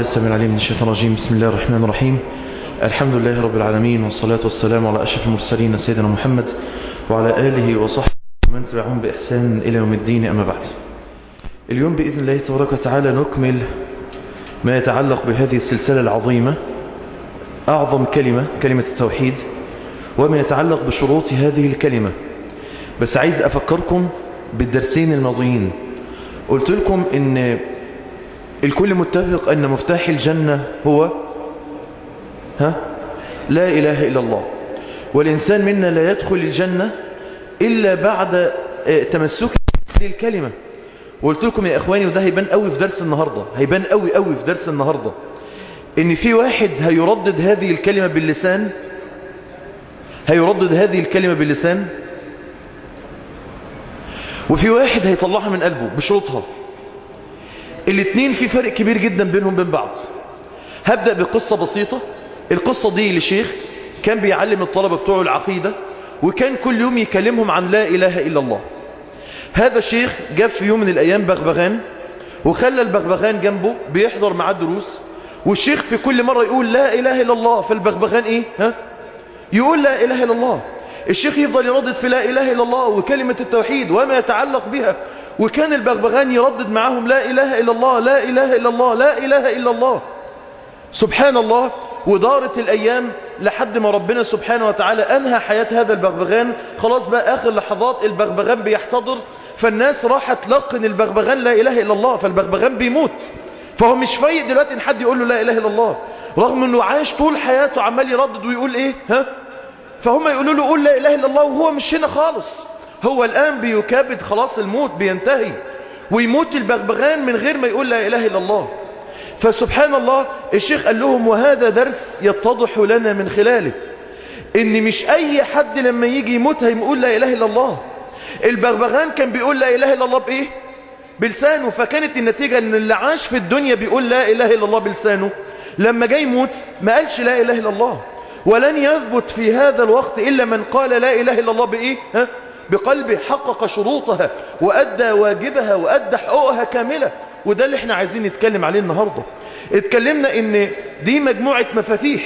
بالله السميع العليم من الشيطان الرجيم بسم الله الرحمن الرحيم الحمد لله رب العالمين والصلاة والسلام على أشرف المرسلين سيدنا محمد وعلى آله وصحبه ومن تبعهم بإحسان إلى يوم الدين أما بعد اليوم بإذن الله تبارك وتعالى نكمل ما يتعلق بهذه السلسلة العظيمة أعظم كلمة كلمة التوحيد وما يتعلق بشروط هذه الكلمة بس عايز أفكركم بالدرسين الماضيين قلت لكم إن الكل متفق أن مفتاح الجنة هو ها لا إله إلا الله والإنسان منا لا يدخل الجنة إلا بعد تمسك هذه الكلمة وقلت لكم يا إخواني وده هيبان قوي في درس النهاردة هيبان قوي قوي في درس النهاردة إن في واحد هيردد هذه الكلمة باللسان هيردد هذه الكلمة باللسان وفي واحد هيطلعها من قلبه بشروطها الاثنين في فرق كبير جدا بينهم بين بعض هبدأ بقصة بسيطة القصة دي لشيخ كان بيعلم الطلبة بتوعه العقيدة وكان كل يوم يكلمهم عن لا إله إلا الله هذا الشيخ جاب في يوم من الأيام بغبغان وخلى البغبغان جنبه بيحضر معاه دروس والشيخ في كل مرة يقول لا إله إلا الله فالبغبغان إيه ها يقول لا إله إلا الله الشيخ يفضل يردد في لا إله إلا الله وكلمة التوحيد وما يتعلق بها وكان البغبغان يردد معهم لا إله إلا الله لا إله إلا الله لا إله إلا الله سبحان الله ودارت الأيام لحد ما ربنا سبحانه وتعالى أنهى حياة هذا البغبغان خلاص بقى آخر لحظات البغبغان بيحتضر فالناس راحت تلقن البغبغان لا إله إلا الله فالبغبغان بيموت فهو مش فايق دلوقتي ان حد يقول له لا إله إلا الله رغم أنه عايش طول حياته عمال يردد ويقول إيه ها فهم يقولوا له قول لا إله إلا الله وهو مش هنا خالص هو الآن بيكابد خلاص الموت بينتهي ويموت البغبغان من غير ما يقول لا إله إلا الله فسبحان الله الشيخ قال لهم وهذا درس يتضح لنا من خلاله ان مش اي حد لما يجي يموت هيقول لا اله الا الله البغبغان كان بيقول لا اله الا الله بايه بلسانه فكانت النتيجة ان اللي عاش في الدنيا بيقول لا اله الا الله بلسانه لما جاي يموت ما قالش لا اله الا الله ولن يثبت في هذا الوقت الا من قال لا اله الا الله بايه ها بقلبه حقق شروطها وأدى واجبها وأدى حقوقها كاملة وده اللي احنا عايزين نتكلم عليه النهاردة اتكلمنا ان دي مجموعة مفاتيح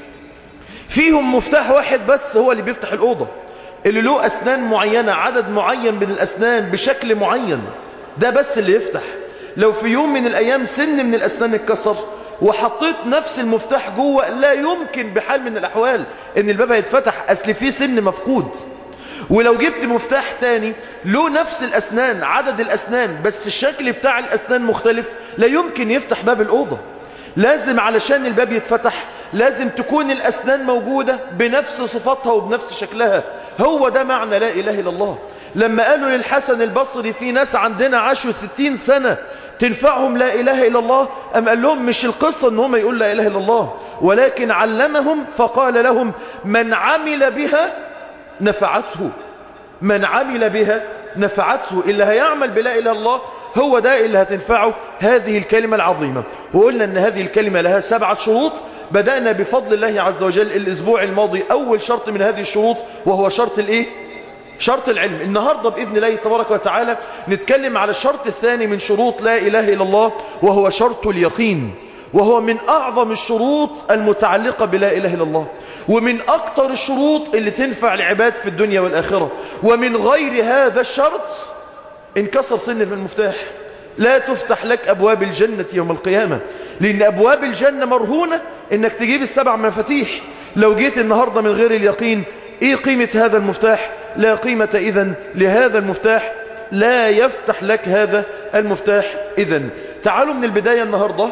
فيهم مفتاح واحد بس هو اللي بيفتح الأوضة اللي له أسنان معينة عدد معين من الأسنان بشكل معين ده بس اللي يفتح لو في يوم من الأيام سن من الأسنان اتكسر وحطيت نفس المفتاح جوه لا يمكن بحال من الأحوال ان الباب هيتفتح أصل فيه سن مفقود ولو جبت مفتاح تاني له نفس الأسنان عدد الأسنان بس الشكل بتاع الأسنان مختلف لا يمكن يفتح باب الأوضة لازم علشان الباب يتفتح لازم تكون الأسنان موجودة بنفس صفاتها وبنفس شكلها هو ده معنى لا إله إلا الله لما قالوا للحسن البصري في ناس عندنا عاشوا ستين سنة تنفعهم لا إله إلا الله أم قال لهم مش القصة ان هم يقول لا إله إلا الله ولكن علمهم فقال لهم من عمل بها نفعته من عمل بها نفعته اللي هيعمل بلا إله إلا الله هو ده اللي هتنفعه هذه الكلمة العظيمة وقلنا أن هذه الكلمة لها سبعة شروط بدأنا بفضل الله عز وجل الأسبوع الماضي أول شرط من هذه الشروط وهو شرط الإيه؟ شرط العلم النهاردة بإذن الله تبارك وتعالى نتكلم على الشرط الثاني من شروط لا إله إلا الله وهو شرط اليقين وهو من أعظم الشروط المتعلقة بلا إله إلا الله ومن أكثر الشروط اللي تنفع العباد في الدنيا والآخرة ومن غير هذا الشرط انكسر سن في المفتاح لا تفتح لك أبواب الجنة يوم القيامة لأن أبواب الجنة مرهونة إنك تجيب السبع مفاتيح لو جيت النهاردة من غير اليقين إيه قيمة هذا المفتاح لا قيمة إذن لهذا المفتاح لا يفتح لك هذا المفتاح إذن تعالوا من البداية النهاردة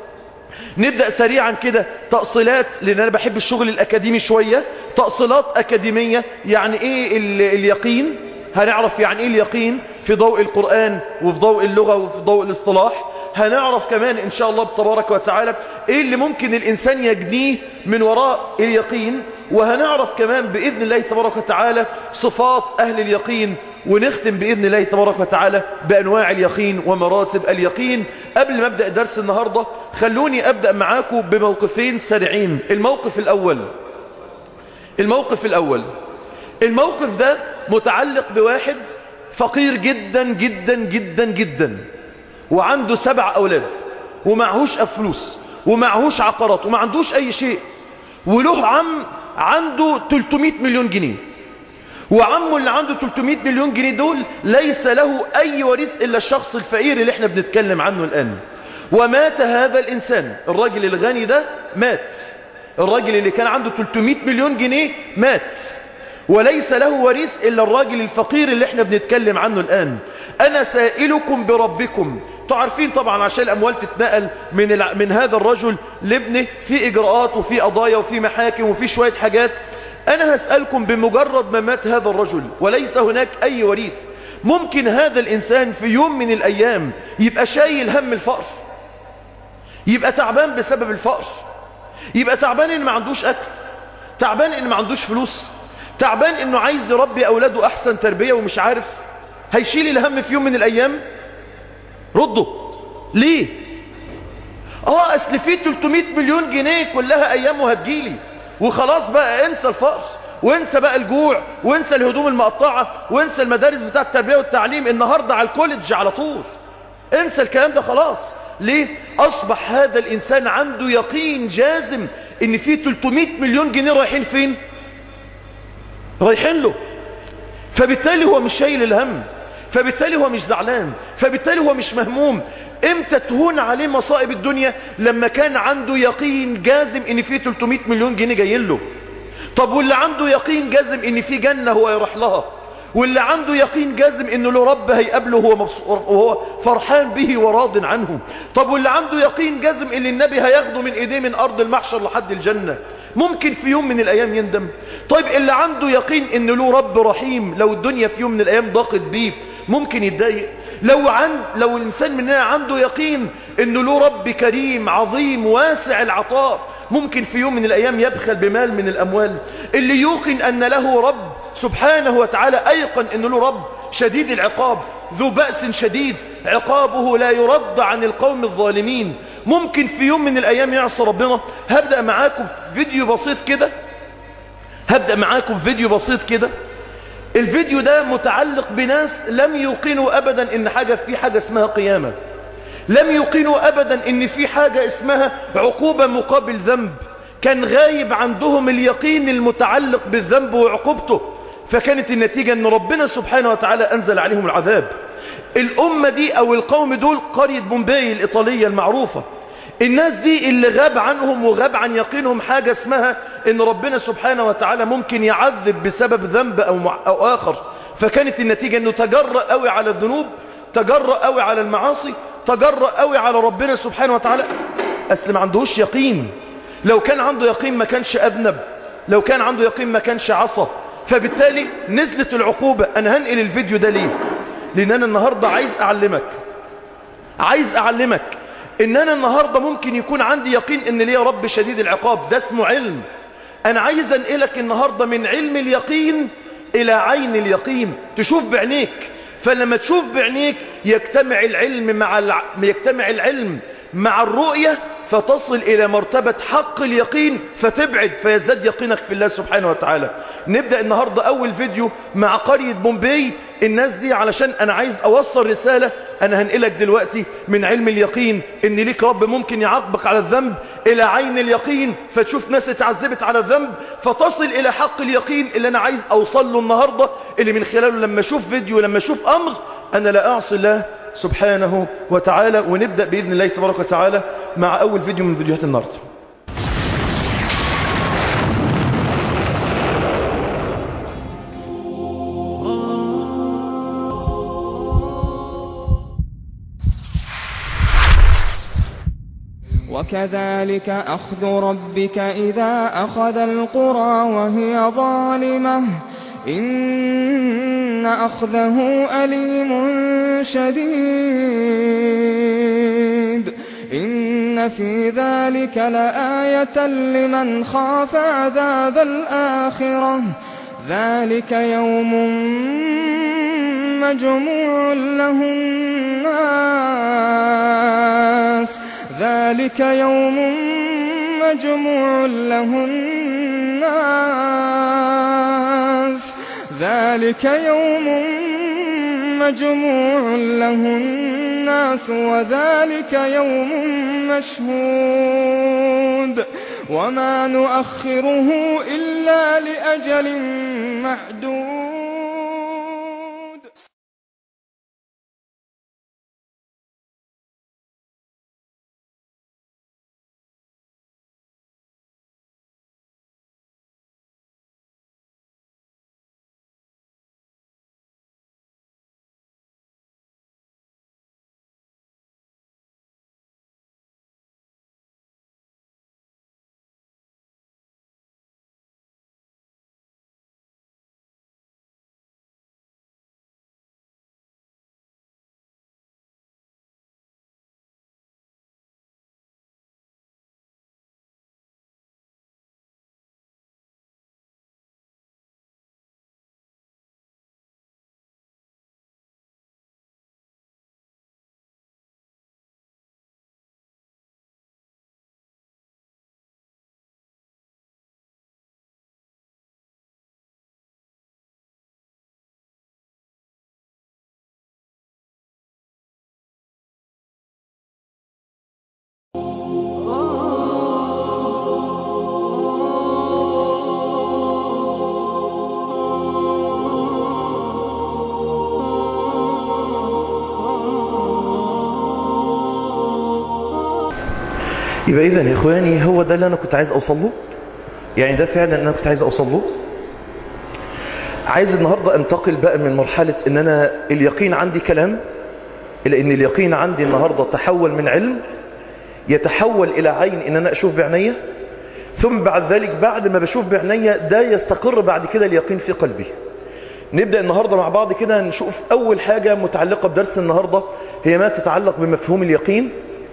نبدأ سريعا كده تأصيلات لأن أنا بحب الشغل الأكاديمي شوية تأصيلات أكاديمية يعني إيه اليقين هنعرف يعني إيه اليقين في ضوء القرآن وفي ضوء اللغة وفي ضوء الاصطلاح هنعرف كمان إن شاء الله تبارك وتعالى إيه اللي ممكن الإنسان يجنيه من وراء اليقين وهنعرف كمان بإذن الله تبارك وتعالى صفات أهل اليقين ونختم بإذن الله تبارك وتعالى بأنواع اليقين ومراتب اليقين قبل ما أبدأ درس النهاردة خلوني أبدأ معاكم بموقفين سريعين الموقف الأول الموقف الأول الموقف ده متعلق بواحد فقير جدا جدا جدا جدا وعنده سبع أولاد ومعهوش فلوس ومعهوش عقارات وما عندوش اي شيء وله عم عنده 300 مليون جنيه وعمه اللي عنده 300 مليون جنيه دول ليس له اي وريث الا الشخص الفقير اللي احنا بنتكلم عنه الان ومات هذا الانسان الراجل الغني ده مات الراجل اللي كان عنده 300 مليون جنيه مات وليس له وريث إلا الراجل الفقير اللي احنا بنتكلم عنه الآن أنا سائلكم بربكم تعرفين طبعا عشان الأموال تتنقل من, الع... من هذا الرجل لابنه في إجراءات وفي قضايا وفي محاكم وفي شوية حاجات أنا هسألكم بمجرد ما مات هذا الرجل وليس هناك أي وريث ممكن هذا الإنسان في يوم من الأيام يبقى شايل هم الفقر يبقى تعبان بسبب الفقر يبقى تعبان إن ما عندوش أكل تعبان إن ما عندوش فلوس تعبان إنه عايز يربي أولاده أحسن تربية ومش عارف هيشيل الهم في يوم من الأيام ردوا ليه اه اصل في 300 مليون جنيه كلها ايامه هتجيلي وخلاص بقى انسى الفقر وانسى بقى الجوع وانسى الهدوم المقطعة وانسى المدارس بتاعة التربية والتعليم النهاردة على الكوليدج على طول انسى الكلام ده خلاص ليه اصبح هذا الانسان عنده يقين جازم ان في 300 مليون جنيه رايحين فين رايحين له فبالتالي هو مش شايل الهم فبالتالي هو مش زعلان فبالتالي هو مش مهموم امتى تهون عليه مصائب الدنيا لما كان عنده يقين جازم ان في 300 مليون جنيه جايين له طب واللي عنده يقين جازم ان في جنة هو يروح لها واللي عنده يقين جازم انه له رب هيقابله وهو, وهو فرحان به وراض عنه طب واللي عنده يقين جازم ان النبي هياخده من ايديه من ارض المحشر لحد الجنة ممكن في يوم من الايام يندم طيب اللي عنده يقين ان له رب رحيم لو الدنيا في يوم من الايام ضاقت بيه ممكن يتضايق لو عند لو الانسان مننا عنده يقين انه له رب كريم عظيم واسع العطاء ممكن في يوم من الايام يبخل بمال من الاموال اللي يوقن ان له رب سبحانه وتعالى ايقن انه له رب شديد العقاب ذو بأس شديد عقابه لا يرد عن القوم الظالمين ممكن في يوم من الايام يعصى ربنا هبدأ معاكم فيديو بسيط كده هبدأ معاكم فيديو بسيط كده الفيديو ده متعلق بناس لم يوقنوا ابدا ان حاجة في حاجة اسمها قيامة لم يوقنوا ابدا ان في حاجة اسمها عقوبة مقابل ذنب كان غايب عندهم اليقين المتعلق بالذنب وعقوبته فكانت النتيجة ان ربنا سبحانه وتعالى انزل عليهم العذاب الامة دي او القوم دول قرية بومباي الايطالية المعروفة الناس دي اللي غاب عنهم وغاب عن يقينهم حاجة اسمها ان ربنا سبحانه وتعالى ممكن يعذب بسبب ذنب او, مع أو اخر فكانت النتيجة انه تجرأ قوي على الذنوب تجرأ قوي على المعاصي تجرأ قوي على ربنا سبحانه وتعالى اصل ما عندهوش يقين لو كان عنده يقين ما كانش اذنب لو كان عنده يقين ما كانش عصى فبالتالي نزلت العقوبة انا هنقل الفيديو ده ليه لان انا النهاردة عايز اعلمك عايز اعلمك ان انا النهاردة ممكن يكون عندي يقين ان ليه رب شديد العقاب ده اسمه علم انا عايز انقلك النهاردة من علم اليقين الى عين اليقين تشوف بعينيك فلما تشوف بعينيك يجتمع العلم مع الع... يجتمع العلم مع الرؤية فتصل إلى مرتبة حق اليقين فتبعد فيزداد يقينك في الله سبحانه وتعالى نبدأ النهاردة أول فيديو مع قرية بومباي الناس دي علشان أنا عايز أوصل رسالة أنا هنقلك دلوقتي من علم اليقين إن ليك رب ممكن يعاقبك على الذنب إلى عين اليقين فتشوف ناس اتعذبت على الذنب فتصل إلى حق اليقين اللي أنا عايز أوصل له النهاردة اللي من خلاله لما أشوف فيديو لما أشوف أمر أنا لا أعصي الله سبحانه وتعالى ونبدأ بإذن الله تبارك وتعالى مع أول فيديو من فيديوهات النهاردة وكذلك أخذ ربك إذا أخذ القرى وهي ظالمة إن أخذه أليم شديد إن في ذلك لآية لمن خاف عذاب الآخرة ذلك يوم مجموع له الناس ذلك يوم مجموع له الناس ذلك يوم مجموع له الناس وذلك يوم مشهور وما نؤخره إلا لأجل معدود يبقى إذا يا إخواني هو ده اللي أنا كنت عايز أوصل له يعني ده فعلا أنا كنت عايز أوصل له عايز النهاردة أنتقل بقى من مرحلة إن أنا اليقين عندي كلام إلى إن اليقين عندي النهاردة تحول من علم يتحول إلى عين إن أنا أشوف بعناية ثم بعد ذلك بعد ما بشوف بعناية ده يستقر بعد كده اليقين في قلبي نبدأ النهاردة مع بعض كده نشوف أول حاجة متعلقة بدرس النهاردة هي ما تتعلق بمفهوم اليقين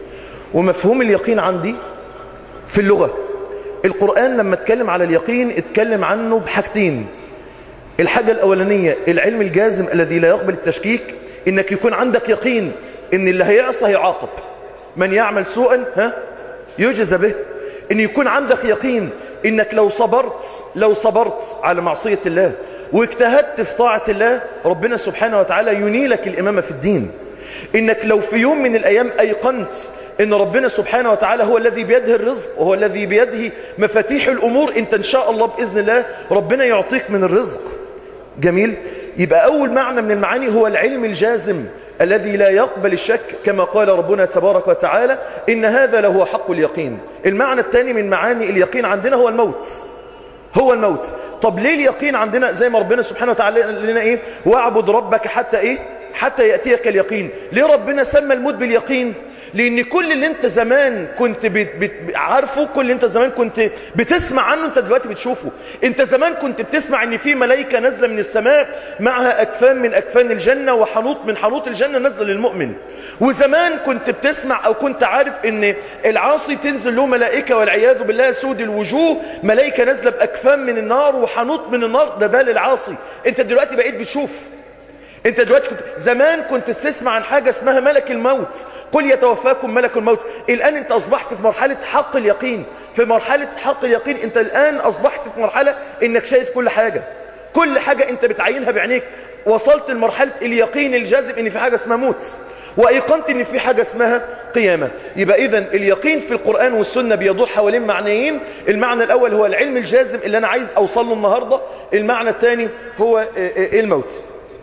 ومفهوم اليقين عندي في اللغة القرآن لما اتكلم على اليقين اتكلم عنه بحاجتين الحاجة الأولانية العلم الجازم الذي لا يقبل التشكيك انك يكون عندك يقين ان اللي هيعصى هيعاقب من يعمل سوءا ها يجزى به ان يكون عندك يقين انك لو صبرت لو صبرت على معصية الله واجتهدت في طاعة الله ربنا سبحانه وتعالى ينيلك الامامة في الدين انك لو في يوم من الايام ايقنت ان ربنا سبحانه وتعالى هو الذي بيده الرزق وهو الذي بيده مفاتيح الامور انت ان شاء الله باذن الله ربنا يعطيك من الرزق جميل يبقى اول معنى من المعاني هو العلم الجازم الذي لا يقبل الشك كما قال ربنا تبارك وتعالى إن هذا لهو حق اليقين المعنى الثاني من معاني اليقين عندنا هو الموت هو الموت طب ليه اليقين عندنا زي ما ربنا سبحانه وتعالى لنا ايه واعبد ربك حتى ايه حتى يأتيك اليقين ليه ربنا سمى الموت باليقين لان كل اللي انت زمان كنت بت بت عارفه كل اللي انت زمان كنت بتسمع عنه انت دلوقتي بتشوفه انت زمان كنت بتسمع ان في ملائكة نازلة من السماء معها اكفان من اكفان الجنة وحنوط من حنوط الجنة نازله للمؤمن وزمان كنت بتسمع او كنت عارف ان العاصي تنزل له ملائكة والعياذ بالله سود الوجوه ملائكة نازلة باكفان من النار وحنوط من النار ده ده للعاصي انت دلوقتي بقيت بتشوف انت دلوقتي كنت زمان كنت تسمع عن حاجة اسمها ملك الموت قل يتوفاكم ملك الموت الآن انت أصبحت في مرحلة حق اليقين في مرحلة حق اليقين انت الآن أصبحت في مرحلة انك شايف كل حاجة كل حاجة انت بتعينها بعينيك وصلت لمرحلة اليقين الجازم ان في حاجة اسمها موت وأيقنت ان في حاجة اسمها قيامة يبقى اذا اليقين في القرآن والسنة بيدور حوالين معنيين المعنى الأول هو العلم الجازم اللي أنا عايز أوصل له النهاردة المعنى الثاني هو الموت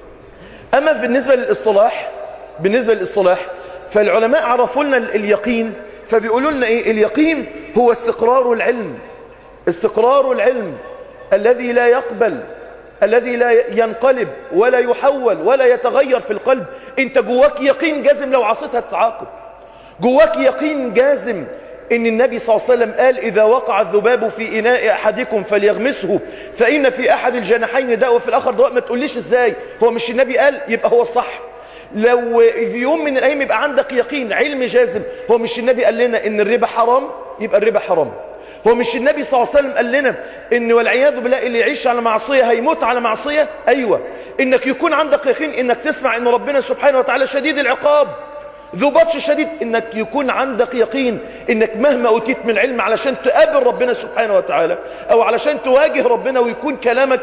أما بالنسبة للإصطلاح بالنسبة للإصطلاح فالعلماء عرفوا لنا اليقين فبيقولوا لنا ايه اليقين هو استقرار العلم استقرار العلم الذي لا يقبل الذي لا ينقلب ولا يحول ولا يتغير في القلب انت جواك يقين جازم لو عصيتها تتعاقب جواك يقين جازم ان النبي صلى الله عليه وسلم قال اذا وقع الذباب في اناء احدكم فليغمسه فان في احد الجناحين داء وفي الاخر دواء ما تقوليش ازاي هو مش النبي قال يبقى هو الصح لو في يوم من الايام يبقى عندك يقين علم جازم هو مش النبي قال لنا ان الربا حرام يبقى الربا حرام هو مش النبي صلى الله عليه وسلم قال لنا ان والعياذ بالله اللي يعيش على معصية هيموت على معصية ايوه انك يكون عندك يقين انك تسمع ان ربنا سبحانه وتعالى شديد العقاب ذو بطش شديد انك يكون عندك يقين انك مهما اوتيت من علم علشان تقابل ربنا سبحانه وتعالى او علشان تواجه ربنا ويكون كلامك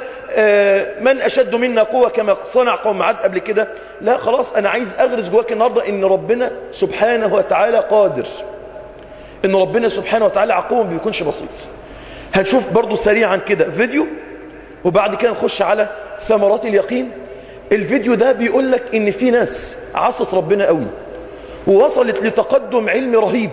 من اشد منا قوة كما صنع قوم عاد قبل كده لا خلاص انا عايز اغرس جواك النهاردة ان ربنا سبحانه وتعالى قادر ان ربنا سبحانه وتعالى عقوبه ما بيكونش بسيط هنشوف برضو سريعا كده فيديو وبعد كده نخش على ثمرات اليقين الفيديو ده بيقول لك ان في ناس عصت ربنا قوي ووصلت لتقدم علمي رهيب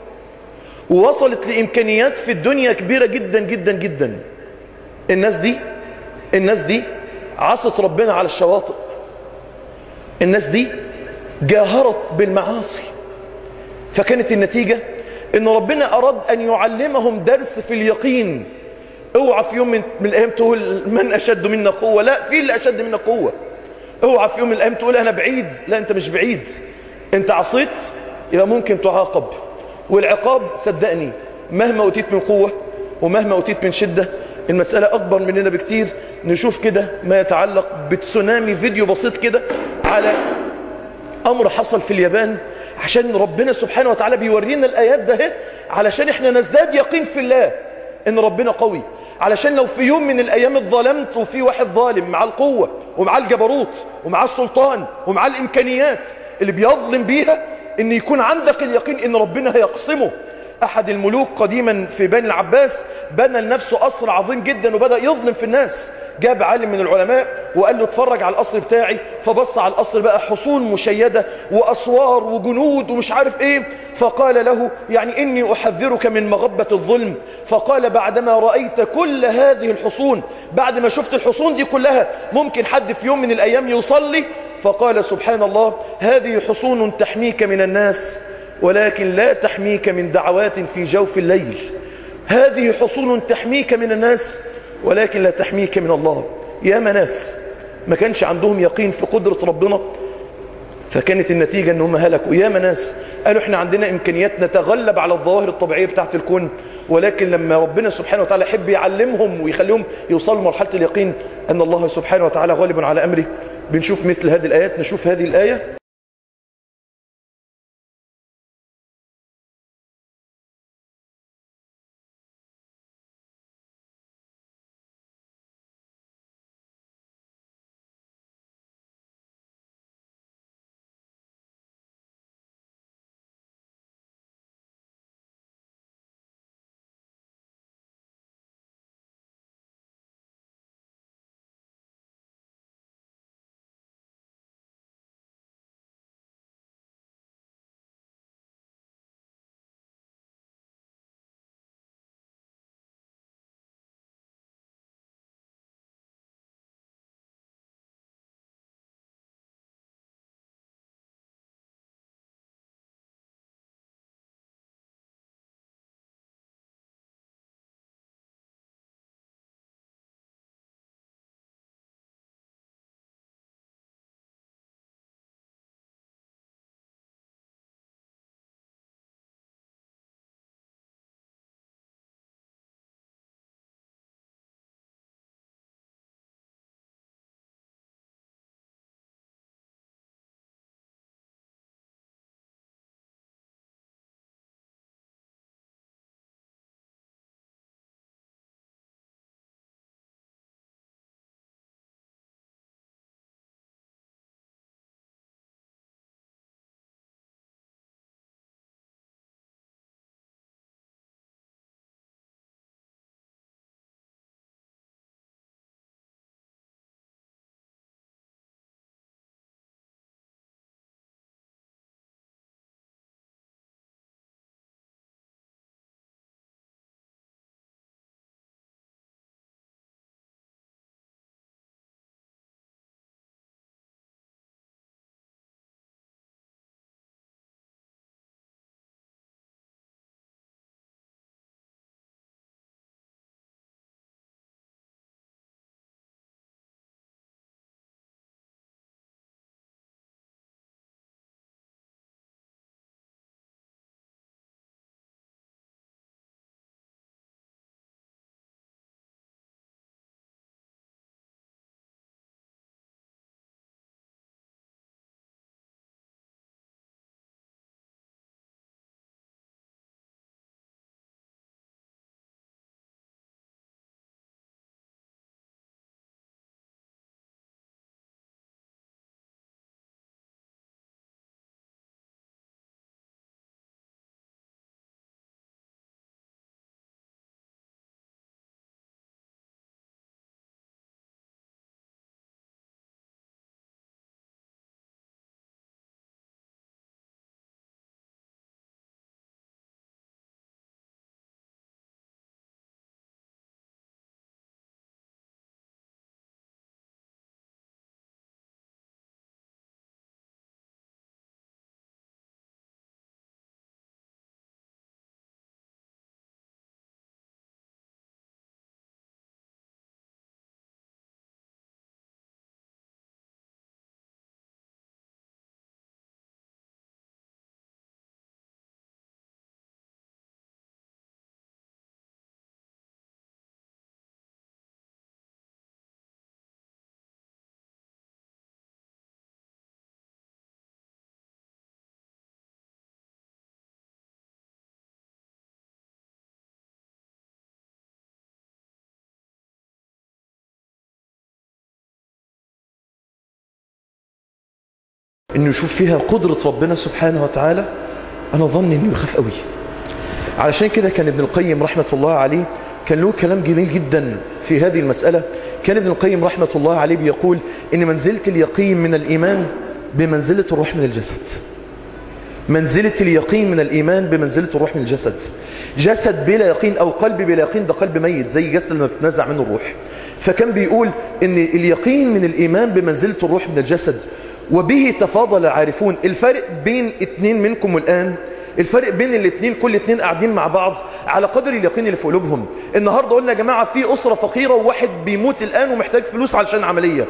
ووصلت لامكانيات في الدنيا كبيرة جدا جدا جدا الناس دي الناس دي عصت ربنا على الشواطئ الناس دي جاهرت بالمعاصي فكانت النتيجة ان ربنا اراد ان يعلمهم درس في اليقين اوعى في يوم من, من الايام تقول من اشد منا قوة لا في اللي اشد منا قوة اوعى في يوم من الايام تقول انا بعيد لا انت مش بعيد انت عصيت يبقى ممكن تعاقب والعقاب صدقني مهما اوتيت من قوة ومهما اوتيت من شدة المسألة اكبر مننا بكتير نشوف كده ما يتعلق بتسونامي فيديو بسيط كده على امر حصل في اليابان عشان ربنا سبحانه وتعالى بيورينا الايات ده علشان احنا نزداد يقين في الله ان ربنا قوي علشان لو في يوم من الايام اتظلمت وفي واحد ظالم مع القوة ومع الجبروت ومع السلطان ومع الامكانيات اللي بيظلم بيها ان يكون عندك اليقين ان ربنا هيقسمه احد الملوك قديما في بني العباس بنى لنفسه قصر عظيم جدا وبدأ يظلم في الناس جاب عالم من العلماء وقال له اتفرج على القصر بتاعي فبص على القصر بقى حصون مشيدة وأسوار وجنود ومش عارف ايه فقال له يعني إني أحذرك من مغبة الظلم فقال بعدما رأيت كل هذه الحصون بعد ما شفت الحصون دي كلها ممكن حد في يوم من الأيام يصلي فقال سبحان الله هذه حصون تحميك من الناس ولكن لا تحميك من دعوات في جوف الليل هذه حصون تحميك من الناس ولكن لا تحميك من الله يا ناس ما كانش عندهم يقين في قدرة ربنا فكانت النتيجة ان هم هلكوا يا ناس قالوا احنا عندنا امكانيات نتغلب على الظواهر الطبيعية بتاعت الكون ولكن لما ربنا سبحانه وتعالى يحب يعلمهم ويخليهم يوصلوا مرحلة اليقين ان الله سبحانه وتعالى غالب على امره بنشوف مثل هذه الايات نشوف هذه الاية انه يشوف فيها قدرة ربنا سبحانه وتعالى انا ظن انه يخاف قوي علشان كده كان ابن القيم رحمة الله عليه كان له كلام جميل جدا في هذه المسألة كان ابن القيم رحمة الله عليه بيقول ان منزلة اليقين من الايمان بمنزلة الروح من الجسد منزلة اليقين من الإيمان بمنزلة الروح من الجسد جسد بلا يقين أو قلب بلا يقين ده قلب ميت زي جسد لما بتنزع منه الروح فكان بيقول ان اليقين من الإيمان بمنزلة الروح من الجسد وبه تفاضل عارفون الفرق بين اتنين منكم الآن الفرق بين الاثنين كل اثنين قاعدين مع بعض على قدر اليقين اللي في قلوبهم النهاردة قلنا يا جماعة في أسرة فقيرة وواحد بيموت الآن ومحتاج فلوس علشان عملية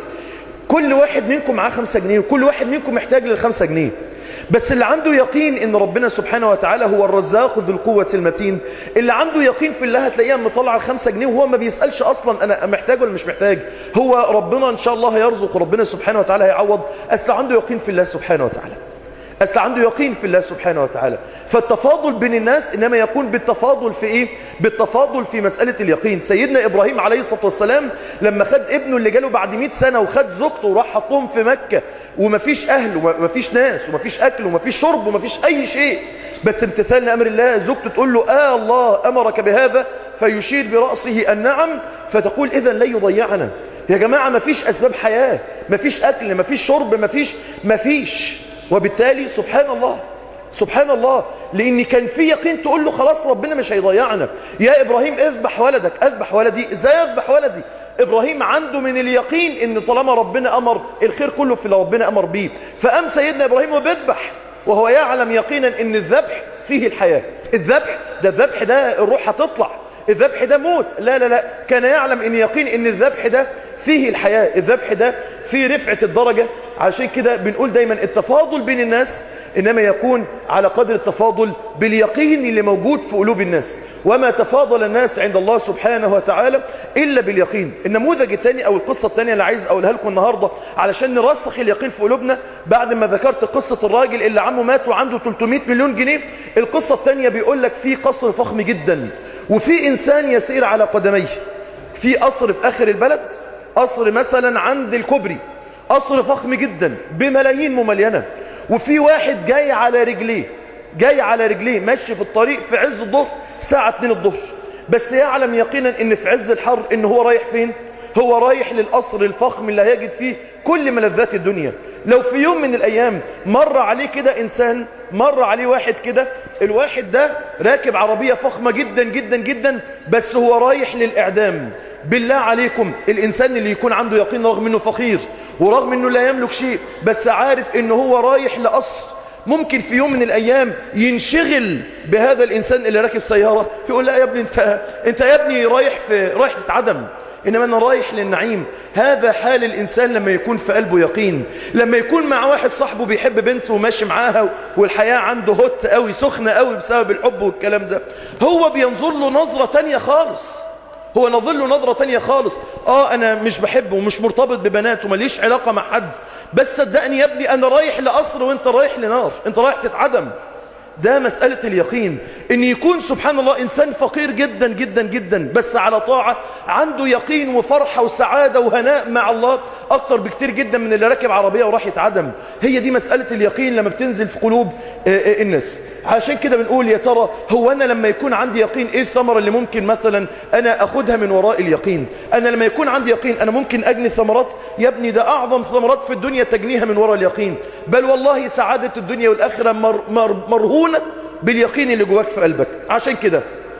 كل واحد منكم معاه خمسة جنيه وكل واحد منكم محتاج للخمسة جنيه بس اللي عنده يقين ان ربنا سبحانه وتعالى هو الرزاق ذو القوة المتين اللي عنده يقين في الله هتلاقيه مطلع الخمسة جنيه وهو ما بيسألش اصلا انا محتاج ولا مش محتاج هو ربنا ان شاء الله هيرزق ربنا سبحانه وتعالى هيعوض اصل عنده يقين في الله سبحانه وتعالى أصل عنده يقين في الله سبحانه وتعالى فالتفاضل بين الناس إنما يكون بالتفاضل في إيه؟ بالتفاضل في مسألة اليقين سيدنا إبراهيم عليه الصلاة والسلام لما خد ابنه اللي جاله بعد 100 سنة وخد زوجته وراح حطهم في مكة ومفيش أهل ومفيش ناس ومفيش أكل ومفيش شرب ومفيش أي شيء بس امتثال لأمر الله زوجته تقول له آه الله أمرك بهذا فيشير برأسه النعم فتقول إذا لا يضيعنا يا جماعة مفيش أسباب حياة مفيش أكل مفيش شرب مفيش مفيش وبالتالي سبحان الله سبحان الله لان كان في يقين تقول له خلاص ربنا مش هيضيعنا يا ابراهيم اذبح ولدك اذبح ولدي ازاي اذبح ولدي ابراهيم عنده من اليقين ان طالما ربنا امر الخير كله في اللي ربنا امر بيه فقام سيدنا ابراهيم وبيذبح وهو يعلم يقينا ان الذبح فيه الحياة الذبح ده الذبح ده الروح هتطلع الذبح ده موت لا لا لا كان يعلم ان يقين ان الذبح ده فيه الحياة الذبح ده فيه رفعة الدرجة عشان كده بنقول دايما التفاضل بين الناس إنما يكون على قدر التفاضل باليقين اللي موجود في قلوب الناس وما تفاضل الناس عند الله سبحانه وتعالى إلا باليقين النموذج الثاني أو القصة الثانية اللي عايز أقولها لكم النهاردة علشان نرسخ اليقين في قلوبنا بعد ما ذكرت قصة الراجل اللي عمه مات وعنده 300 مليون جنيه القصة الثانية بيقول لك في قصر فخم جدا وفي إنسان يسير على قدميه في قصر في آخر البلد قصر مثلا عند الكوبري قصر فخم جدا بملايين مملينة وفي واحد جاي على رجليه جاي على رجليه ماشي في الطريق في عز الظهر الساعة 2 الظهر بس يعلم يقينا ان في عز الحر ان هو رايح فين هو رايح للقصر الفخم اللي هيجد فيه كل ملذات الدنيا لو في يوم من الايام مر عليه كده انسان مر عليه واحد كده الواحد ده راكب عربية فخمة جدا جدا جدا بس هو رايح للاعدام بالله عليكم الانسان اللي يكون عنده يقين رغم انه فقير ورغم انه لا يملك شيء بس عارف انه هو رايح لقصر ممكن في يوم من الايام ينشغل بهذا الانسان اللي راكب سيارة يقول لا يا ابني انت انت يا ابني رايح في رايح تتعدم انما انا رايح للنعيم هذا حال الانسان لما يكون في قلبه يقين لما يكون مع واحد صاحبه بيحب بنته وماشي معاها والحياة عنده هت قوي سخنة قوي بسبب الحب والكلام ده هو بينظر له نظرة تانية خالص هو نظر له نظرة تانية خالص اه انا مش بحبه ومش مرتبط ببنات ومليش علاقة مع حد بس صدقني يا ابني انا رايح لقصر وانت رايح لنار انت رايح تتعدم ده مسألة اليقين ان يكون سبحان الله انسان فقير جدا جدا جدا بس على طاعة عنده يقين وفرحة وسعادة وهناء مع الله اكتر بكتير جدا من اللي راكب عربية وراح يتعدم هي دي مسألة اليقين لما بتنزل في قلوب الناس عشان كده بنقول يا ترى هو انا لما يكون عندي يقين ايه الثمرة اللي ممكن مثلا انا اخدها من وراء اليقين انا لما يكون عندي يقين انا ممكن اجني ثمرات يا ابني ده اعظم ثمرات في الدنيا تجنيها من وراء اليقين بل والله سعادة الدنيا والاخرة مر مر مرهونة باليقين اللي جواك في قلبك عشان كده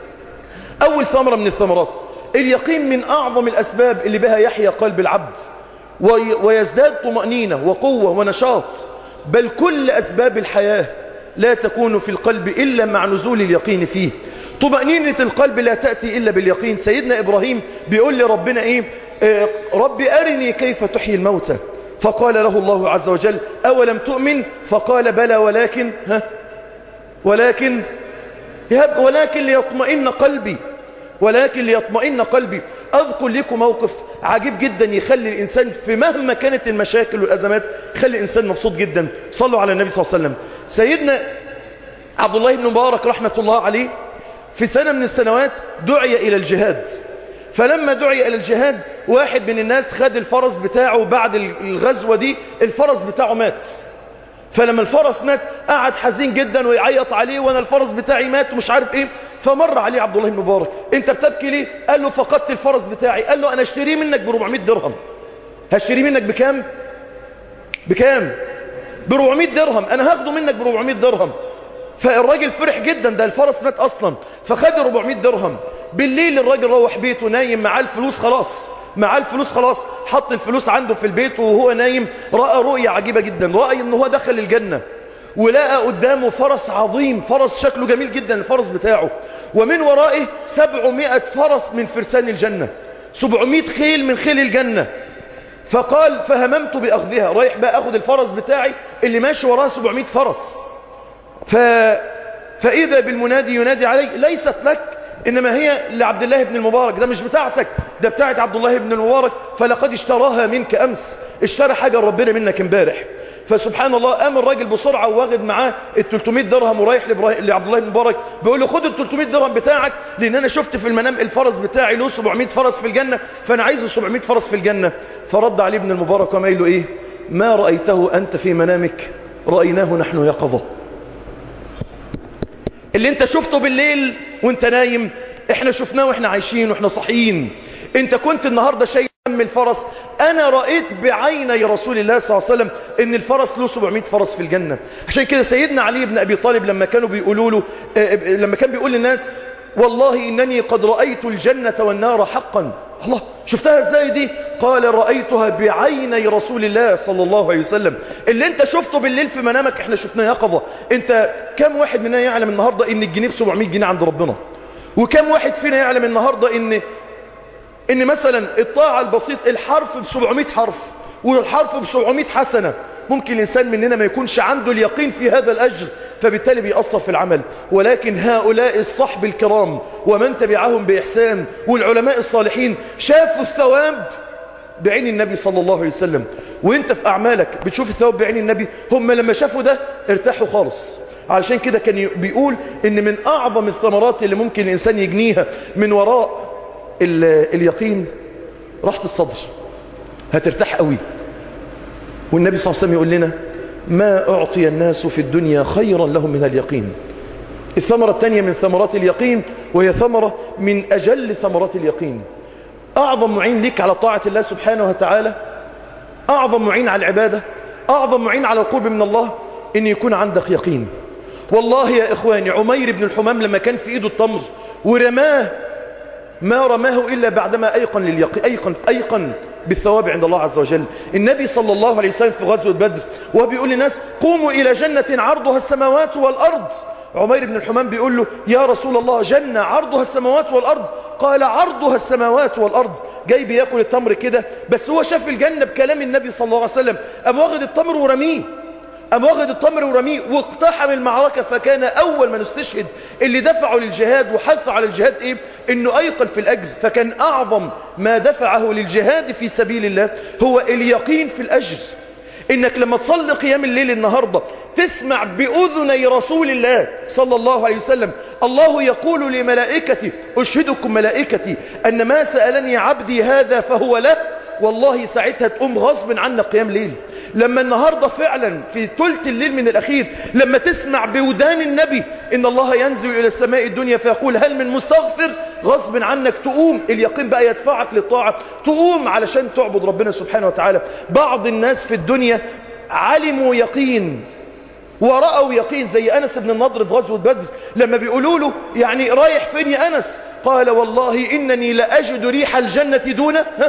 اول ثمرة من الثمرات اليقين من اعظم الاسباب اللي بها يحيا قلب العبد ويزداد طمأنينة وقوة ونشاط بل كل اسباب الحياة لا تكون في القلب إلا مع نزول اليقين فيه طمأنينة القلب لا تأتي إلا باليقين سيدنا إبراهيم بيقول لربنا إيه آه رب أرني كيف تحيي الموتى فقال له الله عز وجل أولم تؤمن فقال بلى ولكن ها ولكن ولكن ليطمئن قلبي ولكن ليطمئن قلبي أذكر لكم موقف عجيب جدا يخلي الإنسان في مهما كانت المشاكل والأزمات يخلي الإنسان مبسوط جدا صلوا على النبي صلى الله عليه وسلم سيدنا عبد الله بن مبارك رحمة الله عليه في سنة من السنوات دعي إلى الجهاد فلما دعي إلى الجهاد واحد من الناس خد الفرس بتاعه بعد الغزوة دي الفرس بتاعه مات فلما الفرس مات قعد حزين جدا ويعيط عليه وانا الفرس بتاعي مات ومش عارف ايه فمر عليه عبد الله بن مبارك انت بتبكي ليه قال له فقدت الفرس بتاعي قال له انا اشتريه منك ب 400 درهم هشتريه منك بكام بكام ب 400 درهم انا هاخده منك ب 400 درهم فالراجل فرح جدا ده الفرس مات اصلا فخد 400 درهم بالليل الراجل روح بيته نايم معاه الفلوس خلاص معاه الفلوس خلاص حط الفلوس عنده في البيت وهو نايم رأى رؤية عجيبة جدا رأى ان هو دخل الجنة ولقى قدامه فرس عظيم فرس شكله جميل جدا الفرس بتاعه ومن ورائه 700 فرس من فرسان الجنة 700 خيل من خيل الجنة فقال فهممت بأخذها رايح بقى أخذ الفرس بتاعي اللي ماشي وراه 700 فرس ف... فإذا بالمنادي ينادي علي ليست لك إنما هي لعبد الله بن المبارك ده مش بتاعتك ده بتاعت عبد الله بن المبارك فلقد اشتراها منك أمس اشترى حاجة ربنا منك امبارح فسبحان الله قام الراجل بسرعة واخد معاه ال 300 درهم ورايح لعبد الله بن مبارك بيقول له خد ال 300 درهم بتاعك لان انا شفت في المنام الفرس بتاعي له 700 فرس في الجنة فانا عايز ال 700 فرس في الجنة فرد عليه ابن المبارك وما له ايه ما رأيته انت في منامك رأيناه نحن يقظة اللي انت شفته بالليل وانت نايم احنا شفناه واحنا عايشين واحنا صحيين انت كنت النهاردة شايل هم الفرس انا رأيت بعيني رسول الله صلى الله عليه وسلم ان الفرس له 700 فرس في الجنة عشان كده سيدنا علي بن ابي طالب لما كانوا بيقولوا له لما كان بيقول للناس والله انني قد رأيت الجنة والنار حقا الله شفتها ازاي دي قال رأيتها بعيني رسول الله صلى الله عليه وسلم اللي انت شفته بالليل في منامك احنا شفناه يقظة انت كم واحد مننا يعلم النهاردة ان الجنيه ب 700 جنيه عند ربنا وكم واحد فينا يعلم النهاردة ان ان مثلا الطاعة البسيط الحرف ب 700 حرف والحرف ب 700 حسنة ممكن الإنسان مننا ما يكونش عنده اليقين في هذا الأجر فبالتالي بيأثر في العمل ولكن هؤلاء الصحب الكرام ومن تبعهم بإحسان والعلماء الصالحين شافوا الثواب بعين النبي صلى الله عليه وسلم وانت في أعمالك بتشوف الثواب بعين النبي هم لما شافوا ده ارتاحوا خالص علشان كده كان بيقول ان من أعظم الثمرات اللي ممكن الإنسان يجنيها من وراء اليقين راحة الصدر هترتاح قوي والنبي صلى الله عليه وسلم يقول لنا ما أعطي الناس في الدنيا خيرا لهم من اليقين الثمرة الثانية من ثمرات اليقين وهي ثمرة من أجل ثمرات اليقين أعظم معين لك على طاعة الله سبحانه وتعالى أعظم معين على العبادة أعظم معين على القرب من الله إن يكون عندك يقين والله يا إخواني عمير بن الحمام لما كان في إيده التمر ورماه ما رماه إلا بعدما أيقن لليقين أيقن, أيقن بالثواب عند الله عز وجل النبي صلى الله عليه وسلم في غزوة بدر وهو بيقول للناس قوموا إلى جنة عرضها السماوات والأرض عمير بن الحمام بيقول له يا رسول الله جنة عرضها السماوات والأرض قال عرضها السماوات والأرض جاي بياكل التمر كده بس هو شاف الجنة بكلام النبي صلى الله عليه وسلم أم واخد التمر ورميه أم واخد التمر ورميه واقتحم المعركة فكان أول من استشهد اللي دفعوا للجهاد وحثوا على الجهاد إيه إنه أيقن في الأجر فكان أعظم ما دفعه للجهاد في سبيل الله هو اليقين في الأجر إنك لما تصلي قيام الليل النهاردة تسمع بأذني رسول الله صلى الله عليه وسلم الله يقول لملائكتي أشهدكم ملائكتي أن ما سألني عبدي هذا فهو له والله ساعتها تقوم غصب عنك قيام ليل لما النهاردة فعلا في ثلث الليل من الأخير لما تسمع بودان النبي إن الله ينزل إلى السماء الدنيا فيقول هل من مستغفر غصب عنك تقوم اليقين بقى يدفعك للطاعة تقوم علشان تعبد ربنا سبحانه وتعالى بعض الناس في الدنيا علموا يقين ورأوا يقين زي أنس بن النضر في غزوة بدر لما بيقولوا له يعني رايح فين يا أنس قال والله إنني لأجد ريح الجنة دون ها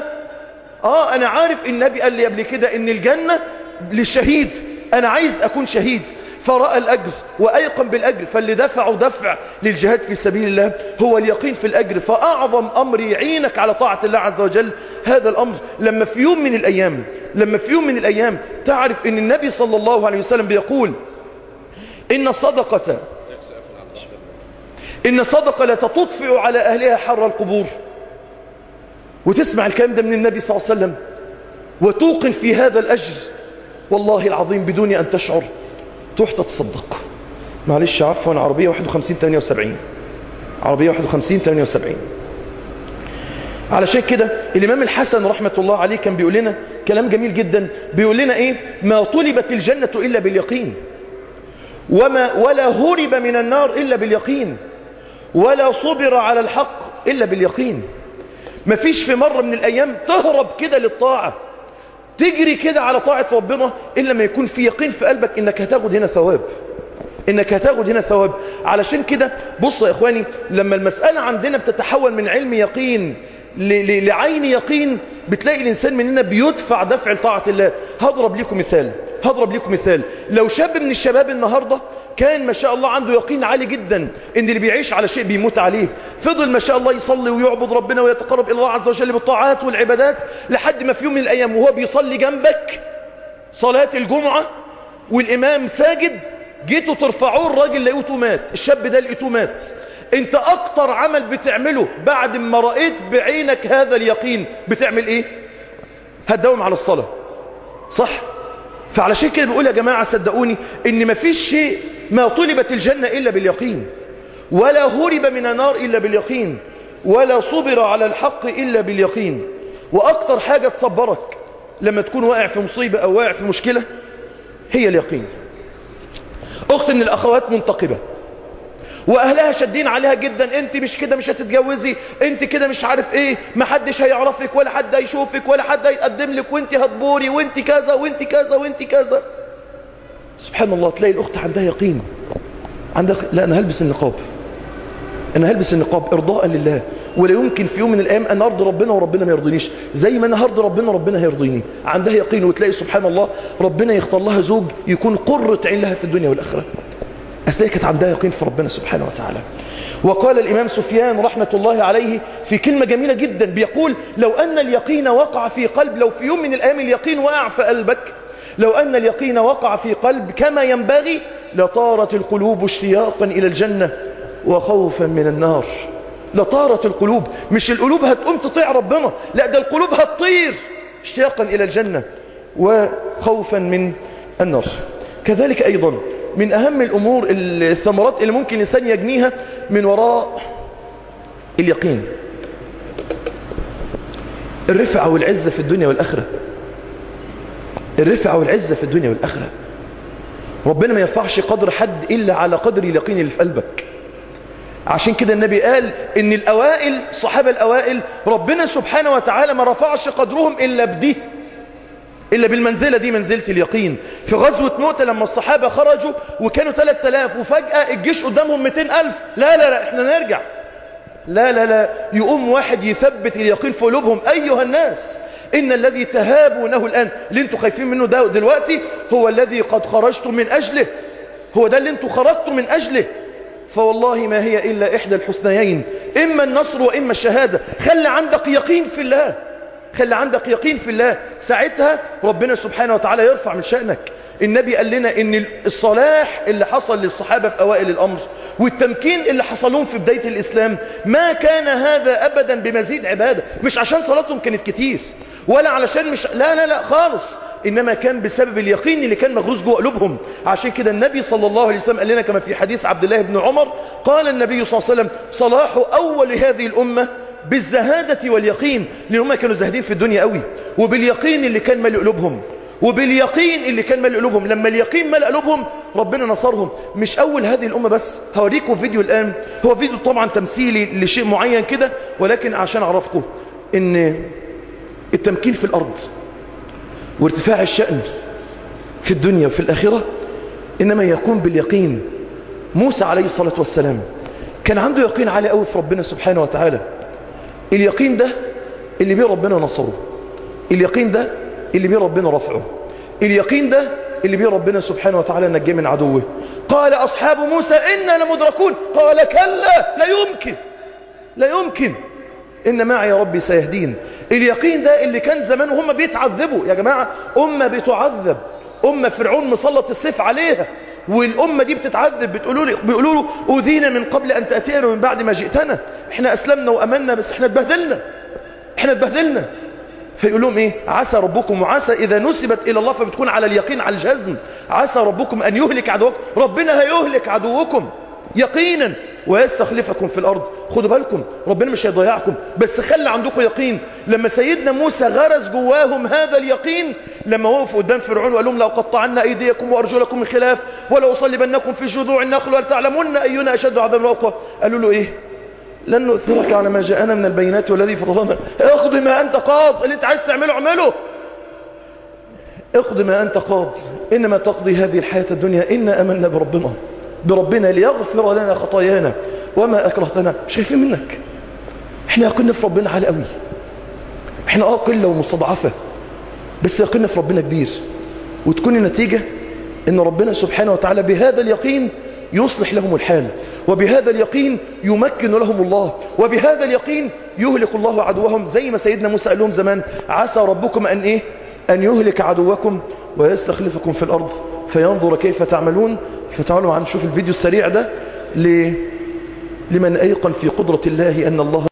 اه انا عارف النبي قال لي قبل كده ان الجنة للشهيد انا عايز اكون شهيد فرأى الأجر وأيقن بالأجر فاللي دفعوا دفع للجهاد في سبيل الله هو اليقين في الأجر فأعظم أمر يعينك على طاعة الله عز وجل هذا الأمر لما في يوم من الأيام لما في يوم من الأيام تعرف أن النبي صلى الله عليه وسلم بيقول إن الصدقة إن الصدقة لا تطفئ على أهلها حر القبور وتسمع الكلام ده من النبي صلى الله عليه وسلم وتوقن في هذا الأجر والله العظيم بدون أن تشعر تروح تتصدق معلش عفوا عربية 51 78 عربية 51 78 علشان كده الإمام الحسن رحمة الله عليه كان بيقول لنا كلام جميل جدا بيقول لنا إيه ما طلبت الجنة إلا باليقين وما ولا هرب من النار إلا باليقين ولا صبر على الحق إلا باليقين مفيش في مرة من الأيام تهرب كده للطاعة تجري كده على طاعة ربنا إلا ما يكون في يقين في قلبك إنك هتاخد هنا ثواب إنك هتاخد هنا ثواب علشان كده بص يا إخواني لما المسألة عندنا بتتحول من علم يقين لعين يقين بتلاقي الإنسان مننا بيدفع دفع لطاعة الله هضرب لكم مثال هضرب لكم مثال لو شاب من الشباب النهاردة كان ما شاء الله عنده يقين عالي جدا ان اللي بيعيش على شيء بيموت عليه فضل ما شاء الله يصلي ويعبد ربنا ويتقرب الى الله عز وجل بالطاعات والعبادات لحد ما في يوم من الايام وهو بيصلي جنبك صلاة الجمعة والامام ساجد جيتوا ترفعوه الراجل لقيته مات الشاب ده لقيته مات انت اكتر عمل بتعمله بعد ما رأيت بعينك هذا اليقين بتعمل ايه هتداوم على الصلاة صح فعلشان كده بقول يا جماعة صدقوني ان مفيش شيء ما طلبت الجنة الا باليقين ولا هرب من النار الا باليقين ولا صبر على الحق الا باليقين واكتر حاجة تصبرك لما تكون واقع في مصيبة او واقع في مشكلة هي اليقين اخت من الاخوات منتقبة واهلها شادين عليها جدا انت مش كده مش هتتجوزي انت كده مش عارف ايه محدش هيعرفك ولا حد هيشوفك ولا حد هيتقدم لك وانت هتبوري وانت كذا وانت كذا وانت كذا سبحان الله تلاقي الاخت عندها يقين عندها لا انا هلبس النقاب انا هلبس النقاب ارضاء لله ولا يمكن في يوم من الايام ان ارضي ربنا وربنا ما يرضينيش زي ما انا هرضي ربنا ربنا هيرضيني عندها يقين وتلاقي سبحان الله ربنا يختار لها زوج يكون قرة عين لها في الدنيا والاخره أسلها كانت عندها يقين في ربنا سبحانه وتعالى وقال الإمام سفيان رحمة الله عليه في كلمة جميلة جدا بيقول لو أن اليقين وقع في قلب لو في يوم من الأيام اليقين وقع في قلبك لو أن اليقين وقع في قلب كما ينبغي لطارت القلوب اشتياقا إلى الجنة وخوفا من النار لطارت القلوب مش القلوب هتقوم تطيع ربنا لا ده القلوب هتطير اشتياقا إلى الجنة وخوفا من النار كذلك أيضا من أهم الأمور الثمرات اللي ممكن الإنسان يجنيها من وراء اليقين الرفعة والعزة في الدنيا والآخرة الرفعة والعزة في الدنيا والآخرة ربنا ما يرفعش قدر حد إلا على قدر اليقين اللي في قلبك عشان كده النبي قال ان الأوائل صحابة الأوائل ربنا سبحانه وتعالى ما رفعش قدرهم إلا بديه إلا بالمنزلة دي منزلة اليقين في غزوة مؤتة لما الصحابة خرجوا وكانوا 3000 وفجأة الجيش قدامهم 200 ألف لا لا لا احنا نرجع لا لا لا يقوم واحد يثبت اليقين في قلوبهم أيها الناس إن الذي تهابونه الآن اللي انتوا خايفين منه ده دلوقتي هو الذي قد خرجتم من أجله هو ده اللي انتوا خرجتم من أجله فوالله ما هي إلا إحدى الحسنيين إما النصر وإما الشهادة خلي عندك يقين في الله خلي عندك يقين في الله ساعتها ربنا سبحانه وتعالى يرفع من شأنك النبي قال لنا ان الصلاح اللي حصل للصحابة في اوائل الامر والتمكين اللي حصل لهم في بداية الاسلام ما كان هذا ابدا بمزيد عبادة مش عشان صلاتهم كانت كتير ولا علشان مش لا لا لا خالص انما كان بسبب اليقين اللي كان مغروس جوه قلوبهم عشان كده النبي صلى الله عليه وسلم قال لنا كما في حديث عبد الله بن عمر قال النبي صلى الله عليه وسلم صلاح اول هذه الامه بالزهادة واليقين لأن هم كانوا زاهدين في الدنيا قوي وباليقين اللي كان ملء قلوبهم وباليقين اللي كان ملء قلوبهم لما اليقين ملء قلوبهم ربنا نصرهم مش أول هذه الأمة بس هوريكم فيديو الآن هو فيديو طبعا تمثيلي لشيء معين كده ولكن عشان أعرفكم إن التمكين في الأرض وارتفاع الشأن في الدنيا وفي الآخرة إنما يكون باليقين موسى عليه الصلاة والسلام كان عنده يقين عالي قوي في ربنا سبحانه وتعالى اليقين ده اللي بيه ربنا نصره اليقين ده اللي بيه ربنا رفعه اليقين ده اللي بيه ربنا سبحانه وتعالى نجاه من عدوه قال أصحاب موسى إنا لمدركون قال كلا لا يمكن لا يمكن إن معي ربي سيهدين اليقين ده اللي كان زمان هم بيتعذبوا يا جماعة أمة بتعذب أمة فرعون مسلط السيف عليها والأمة دي بتتعذب بتقولوا له بيقولوا له أوذينا من قبل أن تأتينا ومن بعد ما جئتنا احنا أسلمنا وأمنا بس احنا اتبهدلنا احنا اتبهدلنا فيقول لهم ايه عسى ربكم وعسى إذا نسبت إلى الله فبتكون على اليقين على الجزم عسى ربكم أن يهلك عدوكم ربنا هيهلك عدوكم يقينا ويستخلفكم في الأرض خدوا بالكم ربنا مش هيضيعكم بس خلي عندكم يقين لما سيدنا موسى غرس جواهم هذا اليقين لما وقفوا قدام فرعون وقال لهم لو قطعنا أيديكم وأرجلكم من خلاف ولا أصلبنكم في جذوع النخل ولتعلمن أينا أشد عذابا وأقوى قالوا له إيه لن نؤثرك على ما جاءنا من البينات والذي فضلنا اقضي ما أنت قاض اللي انت عايز تعمله اعمله اقضي ما أنت قاض إنما تقضي هذه الحياة الدنيا إنا أمنا بربنا بربنا ليغفر لنا خطايانا وما أكرهتنا شايفين منك احنا يقينا في ربنا عالي قوي احنا اه قلة ومستضعفة بس يقينا في ربنا كبير وتكون النتيجة ان ربنا سبحانه وتعالى بهذا اليقين يصلح لهم الحال وبهذا اليقين يمكن لهم الله وبهذا اليقين يهلك الله عدوهم زي ما سيدنا موسى قال لهم زمان عسى ربكم أن إيه أن يهلك عدوكم ويستخلفكم في الأرض فينظر كيف تعملون فتعالوا معنا نشوف الفيديو السريع ده ل... لمن أيقن في قدرة الله أن الله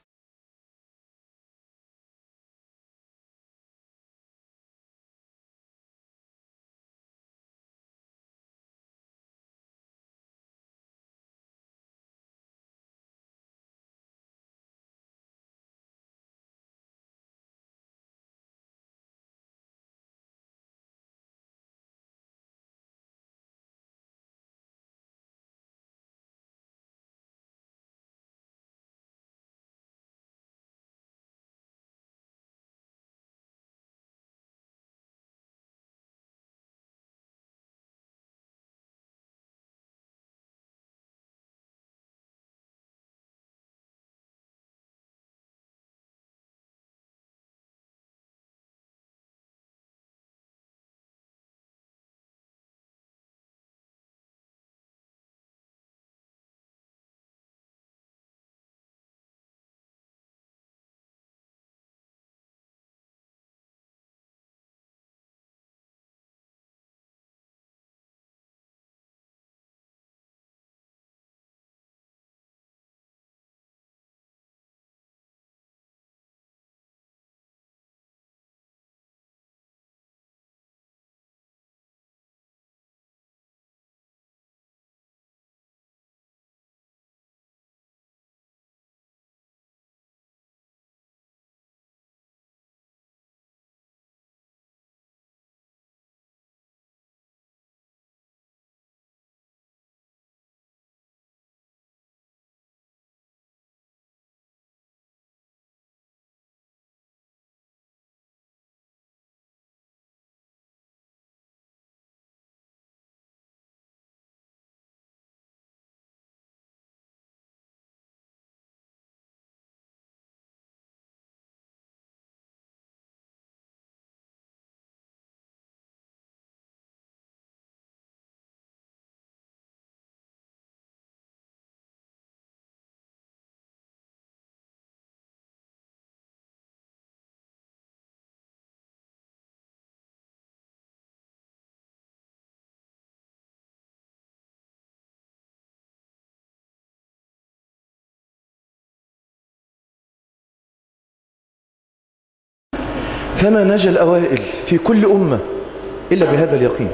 فما نجا الأوائل في كل أمة إلا بهذا اليقين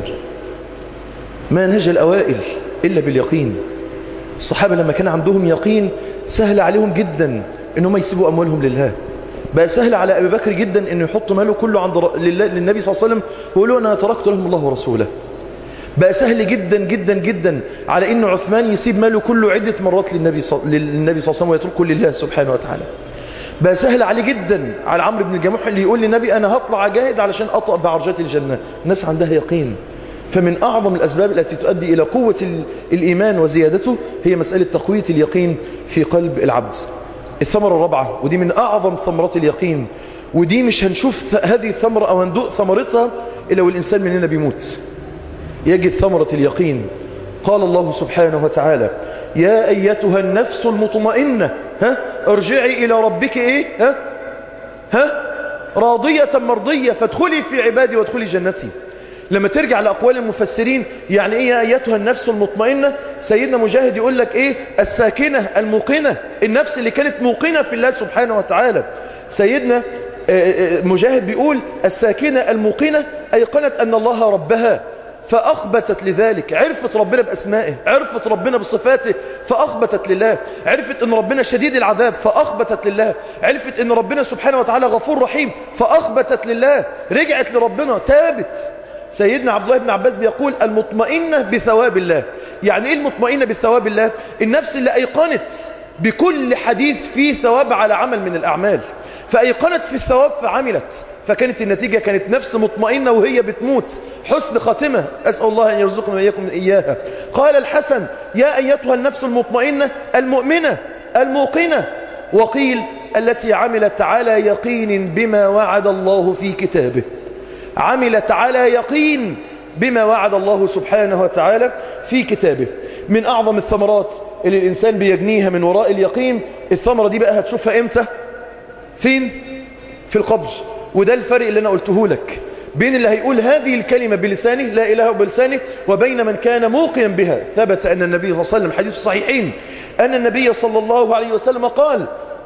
ما نجا الأوائل إلا باليقين الصحابة لما كان عندهم يقين سهل عليهم جدا إنهم يسيبوا أموالهم لله بقى سهل على أبي بكر جدا إنه يحط ماله كله عند ر... لله... للنبي صلى الله عليه وسلم ويقولوا أنا تركت لهم الله ورسوله بقى سهل جدا جدا جدا على إنه عثمان يسيب ماله كله عدة مرات للنبي صل... للنبي صلى الله عليه وسلم ويتركه لله سبحانه وتعالى بقى سهل عليه جدا على عمرو بن الجموح اللي يقول للنبي أنا هطلع أجاهد علشان أطأ بعرجات الجنة الناس عندها يقين فمن أعظم الأسباب التي تؤدي إلى قوة الإيمان وزيادته هي مسألة تقوية اليقين في قلب العبد الثمرة الرابعة ودي من أعظم ثمرات اليقين ودي مش هنشوف هذه الثمرة أو هندوق ثمرتها إلا والإنسان مننا بيموت يجد ثمرة اليقين قال الله سبحانه وتعالى يا أيتها النفس المطمئنة ها ارجعي إلى ربك إيه ها ها راضية مرضية فادخلي في عبادي وادخلي جنتي لما ترجع لأقوال المفسرين يعني إيه يا أيتها النفس المطمئنة سيدنا مجاهد يقول لك إيه الساكنة الموقنة النفس اللي كانت موقنة في الله سبحانه وتعالى سيدنا مجاهد بيقول الساكنة الموقنة أيقنت أن الله ربها فأخبتت لذلك عرفت ربنا بأسمائه عرفت ربنا بصفاته فأخبتت لله عرفت أن ربنا شديد العذاب فأخبتت لله عرفت أن ربنا سبحانه وتعالى غفور رحيم فأخبتت لله رجعت لربنا تابت سيدنا عبد الله بن عباس بيقول المطمئنة بثواب الله يعني ايه المطمئنة بثواب الله النفس اللي ايقنت بكل حديث فيه ثواب على عمل من الاعمال فايقنت في الثواب فعملت فكانت النتيجة كانت نفس مطمئنة وهي بتموت حسن خاتمة أسأل الله أن يرزقنا وإياكم إياها قال الحسن يا أيتها النفس المطمئنة المؤمنة الموقنة وقيل التي عملت على يقين بما وعد الله في كتابه عملت على يقين بما وعد الله سبحانه وتعالى في كتابه من أعظم الثمرات اللي الإنسان بيجنيها من وراء اليقين الثمرة دي بقى هتشوفها إمتى فين في القبر وده الفرق اللي أنا قلته لك بين اللي هيقول هذه الكلمة بلسانه لا إله بلسانه وبين من كان موقنا بها ثبت أن النبي صلى الله عليه وسلم حديث الصحيحين أن النبي صلى الله عليه وسلم قال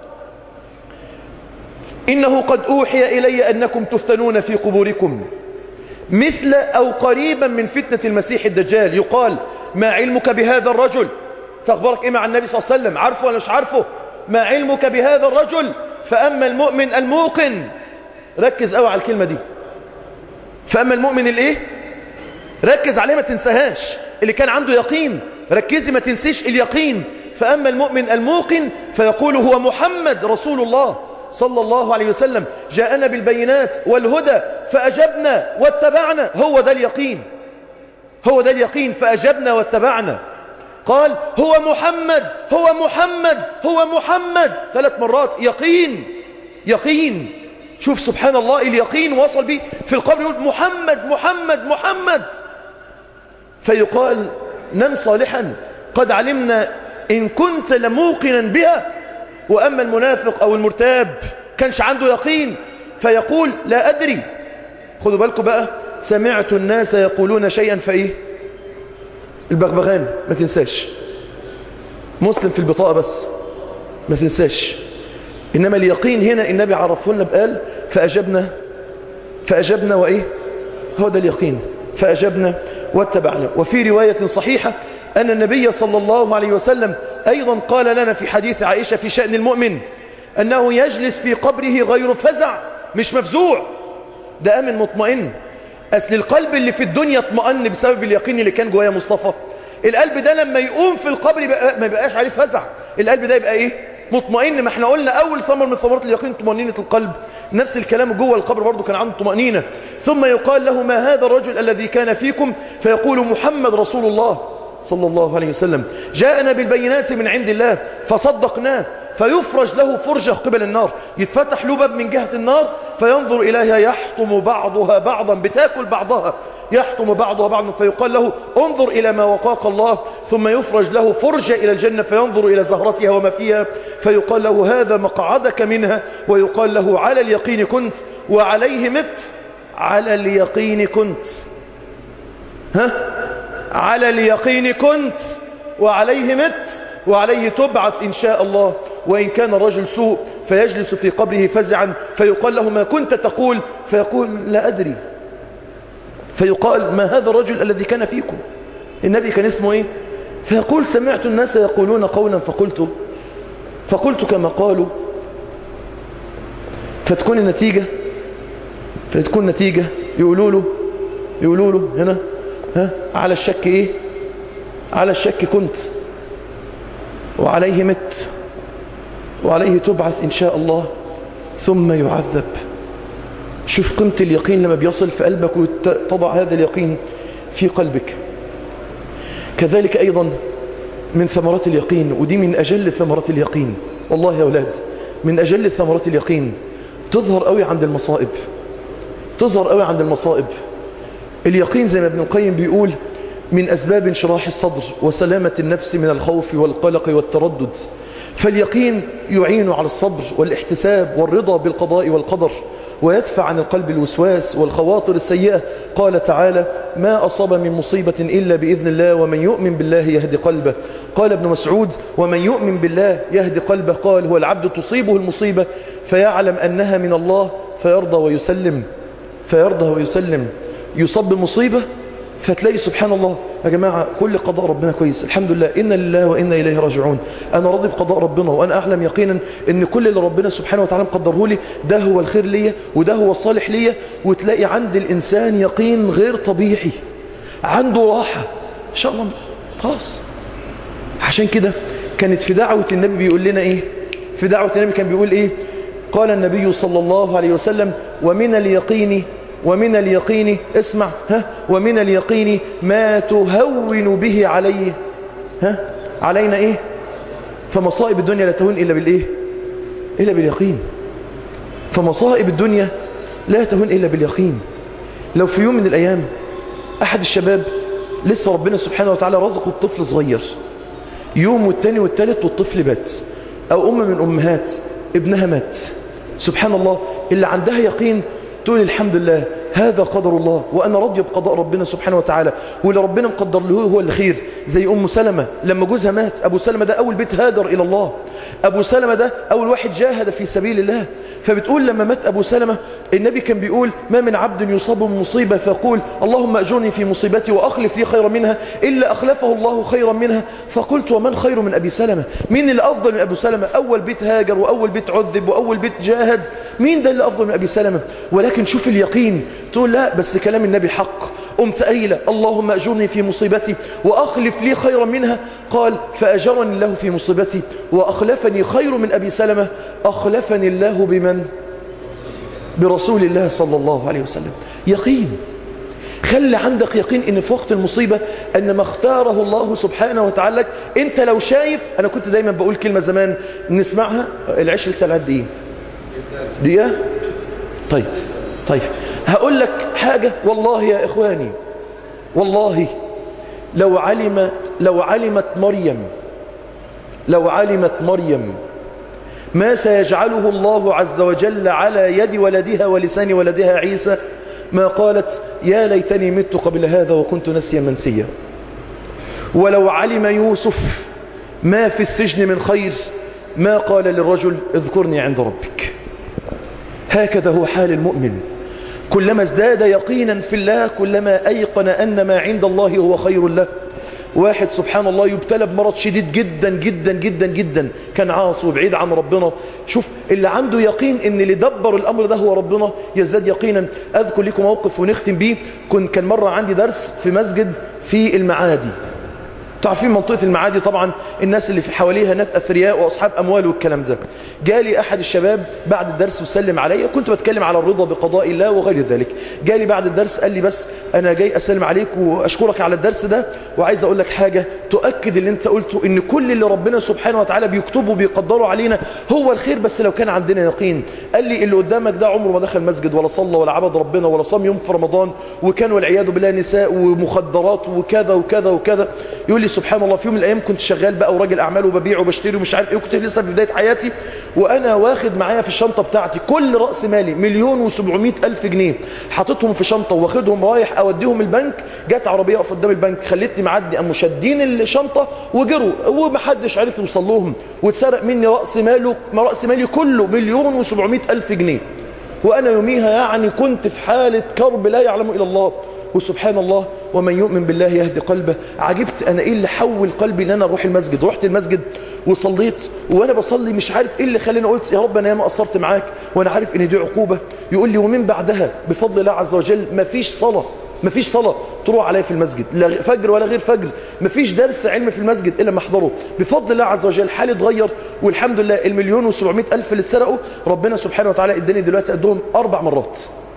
إنه قد أوحي إلي أنكم تفتنون في قبوركم مثل أو قريبا من فتنة المسيح الدجال يقال ما علمك بهذا الرجل تخبرك إيه مع النبي صلى الله عليه وسلم عارفه ولا مش عارفه ما علمك بهذا الرجل فأما المؤمن الموقن ركز قوي على الكلمة دي فأما المؤمن الايه ركز عليه ما تنساهاش اللي كان عنده يقين ركزي ما تنسيش اليقين فأما المؤمن الموقن فيقول هو محمد رسول الله صلى الله عليه وسلم جاءنا بالبينات والهدى فأجبنا واتبعنا هو ده اليقين هو ده اليقين فأجبنا واتبعنا قال هو محمد هو محمد هو محمد ثلاث مرات يقين يقين شوف سبحان الله اليقين وصل به في القبر يقول محمد محمد محمد فيقال نم صالحا قد علمنا إن كنت لموقنا بها وأما المنافق أو المرتاب كانش عنده يقين فيقول لا أدري خذوا بالكم بقى سمعت الناس يقولون شيئا فإيه البغبغان ما تنساش مسلم في البطاقة بس ما تنساش إنما اليقين هنا النبي عرفه لنا بقال فأجبنا فأجبنا وإيه هو ده اليقين فأجبنا واتبعنا وفي رواية صحيحة أن النبي صلى الله عليه وسلم أيضا قال لنا في حديث عائشة في شأن المؤمن أنه يجلس في قبره غير فزع مش مفزوع ده أمن مطمئن أصل القلب اللي في الدنيا اطمئن بسبب اليقين اللي كان جوايا مصطفى القلب ده لما يقوم في القبر بقى ما يبقاش عليه فزع القلب ده يبقى ايه مطمئن ما احنا قلنا اول ثمر من ثمرات اليقين طمأنينة القلب نفس الكلام جوه القبر برضه كان عنده طمأنينة ثم يقال له ما هذا الرجل الذي كان فيكم فيقول محمد رسول الله صلى الله عليه وسلم جاءنا بالبينات من عند الله فصدقناه فيفرج له فرجة قبل النار يتفتح له باب من جهة النار فينظر إليها يحطم بعضها بعضا بتاكل بعضها يحطم بعضها بعضا فيقال له انظر إلى ما وقاك الله ثم يفرج له فرجة إلى الجنة فينظر إلى زهرتها وما فيها فيقال له هذا مقعدك منها ويقال له على اليقين كنت وعليه مت على اليقين كنت ها على اليقين كنت وعليه مت وعليه تبعث إن شاء الله وإن كان الرجل سوء فيجلس في قبره فزعا فيقال له ما كنت تقول فيقول لا أدري فيقال ما هذا الرجل الذي كان فيكم النبي كان اسمه ايه فيقول سمعت الناس يقولون قولا فقلت فقلت كما قالوا فتكون النتيجة فتكون نتيجة يقولوا له يقولوا له هنا ها على الشك ايه على الشك كنت وعليه مت وعليه تبعث إن شاء الله ثم يعذب شوف قيمة اليقين لما بيصل في قلبك وتضع هذا اليقين في قلبك كذلك أيضا من ثمرات اليقين ودي من أجل ثمرات اليقين والله يا أولاد من أجل ثمرات اليقين تظهر قوي عند المصائب تظهر قوي عند المصائب اليقين زي ما ابن القيم بيقول من أسباب انشراح الصدر وسلامة النفس من الخوف والقلق والتردد فاليقين يعين على الصبر والاحتساب والرضا بالقضاء والقدر ويدفع عن القلب الوسواس والخواطر السيئة قال تعالى ما أصاب من مصيبة إلا بإذن الله ومن يؤمن بالله يهدي قلبه قال ابن مسعود ومن يؤمن بالله يهدي قلبه قال هو العبد تصيبه المصيبة فيعلم أنها من الله فيرضى ويسلم فيرضى ويسلم يصاب بمصيبة فتلاقي سبحان الله يا جماعة كل قضاء ربنا كويس الحمد لله إن لله وإنا إليه راجعون أنا راضي بقضاء ربنا وأنا أعلم يقينا إن كل اللي ربنا سبحانه وتعالى مقدره لي ده هو الخير ليا وده هو الصالح ليا وتلاقي عند الإنسان يقين غير طبيعي عنده راحة إن شاء الله خلاص عشان كده كانت في دعوة النبي بيقول لنا إيه في دعوة النبي كان بيقول إيه قال النبي صلى الله عليه وسلم ومن اليقين ومن اليقين اسمع ها ومن اليقين ما تهون به عليه ها علينا ايه فمصائب الدنيا لا تهون الا بالايه الا باليقين فمصائب الدنيا لا تهون الا باليقين لو في يوم من الايام احد الشباب لسه ربنا سبحانه وتعالى رزقه بطفل صغير يوم والتاني والتالت والطفل بات او ام من امهات ابنها مات سبحان الله اللي عندها يقين تقول الحمد لله هذا قدر الله وأنا راضية بقضاء ربنا سبحانه وتعالى واللي ربنا مقدر له هو الخير زي أم سلمة لما جوزها مات أبو سلمة ده أول بيت هاجر إلى الله أبو سلمة ده أول واحد جاهد في سبيل الله فبتقول لما مات أبو سلمة النبي كان بيقول ما من عبد يصاب بمصيبة فيقول اللهم أجرني في مصيبتي وأخلف لي خيرا منها إلا أخلفه الله خيرا منها فقلت ومن خير من أبي سلمة مين اللي أفضل من أبو سلمة أول بيت هاجر وأول بيت عذب وأول بيت جاهد مين ده اللي أفضل من أبي سلمة ولكن شوف اليقين تقول لا بس كلام النبي حق قمت قايلة اللهم أجرني في مصيبتي وأخلف لي خيرا منها قال فأجرني الله في مصيبتي وأخلفني خير من أبي سلمة أخلفني الله بمن برسول الله صلى الله عليه وسلم يقين خلي عندك يقين ان في وقت المصيبة ان ما اختاره الله سبحانه وتعالى لك انت لو شايف انا كنت دايما بقول كلمة زمان نسمعها العيش لسه قد ايه دقيقة طيب طيب هقول لك حاجة والله يا إخواني والله لو علم لو علمت مريم لو علمت مريم ما سيجعله الله عز وجل على يد ولدها ولسان ولدها عيسى ما قالت يا ليتني مت قبل هذا وكنت نسيا منسيا ولو علم يوسف ما في السجن من خير ما قال للرجل اذكرني عند ربك هكذا هو حال المؤمن كلما ازداد يقينا في الله كلما أيقن أن ما عند الله هو خير له واحد سبحان الله يبتلى بمرض شديد جدا جدا جدا جدا كان عاصي وبعيد عن ربنا شوف اللي عنده يقين ان اللي دبر الامر ده هو ربنا يزداد يقينا اذكر لكم موقف ونختم بيه كنت كان مرة عندي درس في مسجد في المعادي تعرفين منطقة المعادي طبعا الناس اللي في حواليها ناس أثرياء وأصحاب أموال والكلام ده جالي أحد الشباب بعد الدرس وسلم عليا كنت بتكلم على الرضا بقضاء الله وغير ذلك جالي بعد الدرس قال لي بس أنا جاي أسلم عليك وأشكرك على الدرس ده وعايز أقول لك حاجة تؤكد اللي أنت قلته إن كل اللي ربنا سبحانه وتعالى بيكتبه بيقدره علينا هو الخير بس لو كان عندنا يقين قال لي اللي قدامك ده عمره ما دخل مسجد ولا صلى ولا عبد ربنا ولا صام يوم في رمضان وكان والعياذ بالله نساء ومخدرات وكذا وكذا وكذا يقول لي سبحان الله في يوم من الايام كنت شغال بقى وراجل اعمال وببيع وبشتري ومش عارف ايه وكنت لسه في بدايه حياتي وانا واخد معايا في الشنطه بتاعتي كل راس مالي مليون و700 الف جنيه حاططهم في شنطه واخدهم رايح اوديهم البنك جت عربيه واقفه قدام البنك خلتني معدي قاموا شادين الشنطه وجروا ومحدش عرف يوصل لهم واتسرق مني راس ماله راس مالي كله مليون و700 الف جنيه وانا يوميها يعني كنت في حاله كرب لا يعلم الا الله وسبحان الله ومن يؤمن بالله يهدي قلبه عجبت انا ايه اللي حول قلبي ان انا اروح المسجد رحت المسجد وصليت وانا بصلي مش عارف ايه اللي خلاني قلت يا رب انا ياما قصرت معاك وانا عارف ان دي عقوبة يقول لي ومن بعدها بفضل الله عز وجل مفيش صلاة مفيش صلاة تروح عليا في المسجد لا فجر ولا غير فجر مفيش درس علم في المسجد إلا ما احضره بفضل الله عز وجل حالي اتغير والحمد لله المليون وسبعمائة ألف اللي اتسرقوا ربنا سبحانه وتعالى اداني دلوقتي قدهم أربع مرات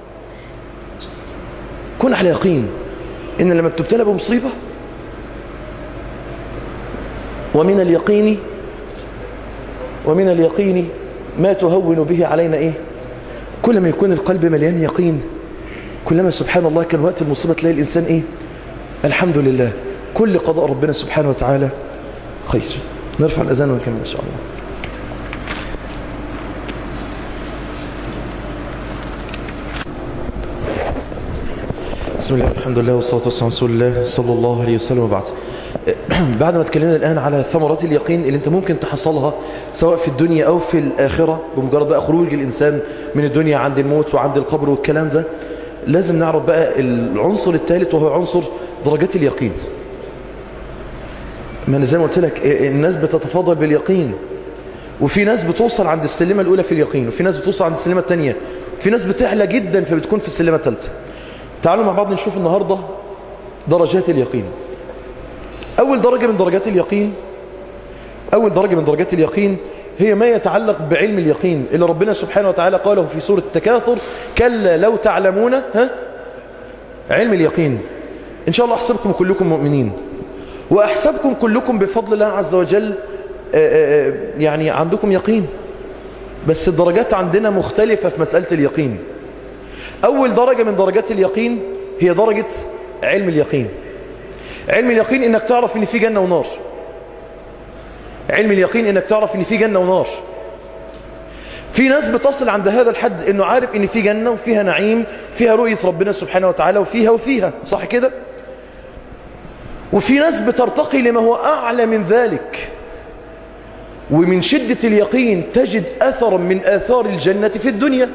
كن على يقين إن لما بتبتلى بمصيبة ومن اليقين ومن اليقين ما تهون به علينا إيه كلما يكون القلب مليان يقين كلما سبحان الله كان وقت المصيبة تلاقي الإنسان إيه الحمد لله كل قضاء ربنا سبحانه وتعالى خير نرفع الأذان ونكمل إن شاء الله بسم الله الحمد لله والصلاة والسلام على رسول الله صلى الله عليه وسلم وبعد بعد ما اتكلمنا الآن على ثمرات اليقين اللي انت ممكن تحصلها سواء في الدنيا أو في الآخرة بمجرد بقى خروج الإنسان من الدنيا عند الموت وعند القبر والكلام ده لازم نعرف بقى العنصر الثالث وهو عنصر درجات اليقين ما انا زي ما قلت لك الناس بتتفاضل باليقين وفي ناس بتوصل عند السلمة الأولى في اليقين وفي ناس بتوصل عند السلمة الثانية في ناس بتعلى جدا فبتكون في السلمة الثالثة تعالوا مع بعض نشوف النهاردة درجات اليقين أول درجة من درجات اليقين أول درجة من درجات اليقين هي ما يتعلق بعلم اليقين اللي ربنا سبحانه وتعالى قاله في سورة التكاثر كلا لو تعلمون ها علم اليقين إن شاء الله أحسبكم كلكم مؤمنين وأحسبكم كلكم بفضل الله عز وجل آآ آآ يعني عندكم يقين بس الدرجات عندنا مختلفة في مسألة اليقين أول درجة من درجات اليقين هي درجة علم اليقين علم اليقين إنك تعرف إن في جنة ونار علم اليقين إنك تعرف إن في جنة ونار في ناس بتصل عند هذا الحد إنه عارف إن في جنة وفيها نعيم فيها رؤية ربنا سبحانه وتعالى وفيها وفيها صح كده وفي ناس بترتقي لما هو أعلى من ذلك ومن شدة اليقين تجد أثرا من آثار الجنة في الدنيا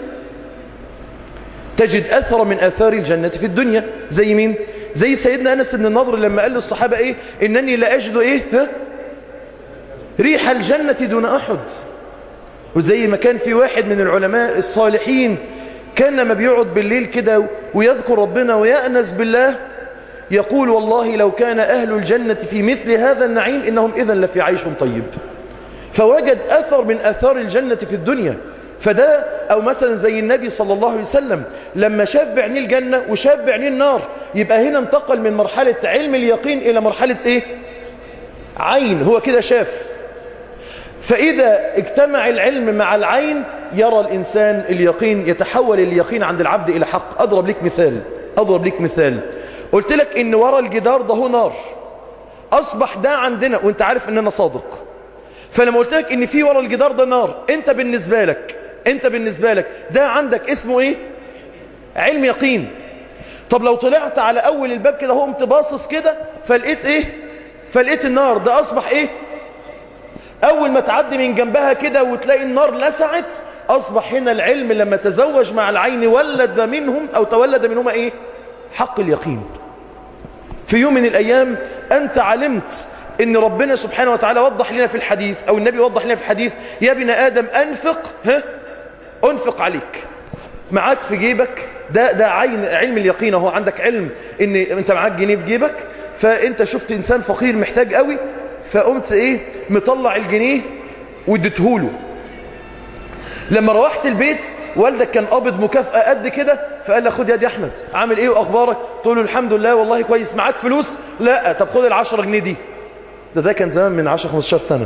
تجد أثرا من آثار الجنة في الدنيا زي مين زي سيدنا أنس بن النضر لما قال للصحابة إيه إنني لا أجد إيه ها؟ ريح الجنة دون أحد وزي ما كان في واحد من العلماء الصالحين كان لما بيقعد بالليل كده ويذكر ربنا ويأنس بالله يقول والله لو كان أهل الجنة في مثل هذا النعيم إنهم إذا لفي عيش طيب فوجد أثر من أثار الجنة في الدنيا فده أو مثلا زي النبي صلى الله عليه وسلم لما شاف بعينيه الجنة وشاف بعينيه النار يبقى هنا انتقل من مرحلة علم اليقين إلى مرحلة إيه عين هو كده شاف فإذا اجتمع العلم مع العين يرى الإنسان اليقين يتحول اليقين عند العبد إلى حق أضرب لك مثال أضرب لك مثال قلت لك إن ورا الجدار ده هو نار أصبح ده عندنا وانت عارف إننا صادق فلما قلت لك إن في ورا الجدار ده نار انت بالنسبة لك انت بالنسبة لك ده عندك اسمه ايه علم يقين طب لو طلعت على أول الباب كده هو باصص كده فلقيت ايه فلقيت النار ده أصبح ايه أول ما تعدي من جنبها كده وتلاقي النار لسعت أصبح هنا العلم لما تزوج مع العين ولد منهم أو تولد منهما إيه حق اليقين في يوم من الأيام أنت علمت إن ربنا سبحانه وتعالى وضح لنا في الحديث أو النبي وضح لنا في الحديث يا ابن آدم أنفق ها أنفق عليك معاك في جيبك ده ده عين علم اليقين اهو عندك علم ان انت معاك جنيه في جيبك فانت شفت انسان فقير محتاج قوي فقمت ايه مطلع الجنيه واديتهوله لما روحت البيت والدك كان قابض مكافأة قد كده فقال لك خد يا دي احمد عامل ايه واخبارك تقول له الحمد لله والله كويس معاك فلوس لا طب خد العشرة جنيه دي ده ده كان زمان من 10 15 سنة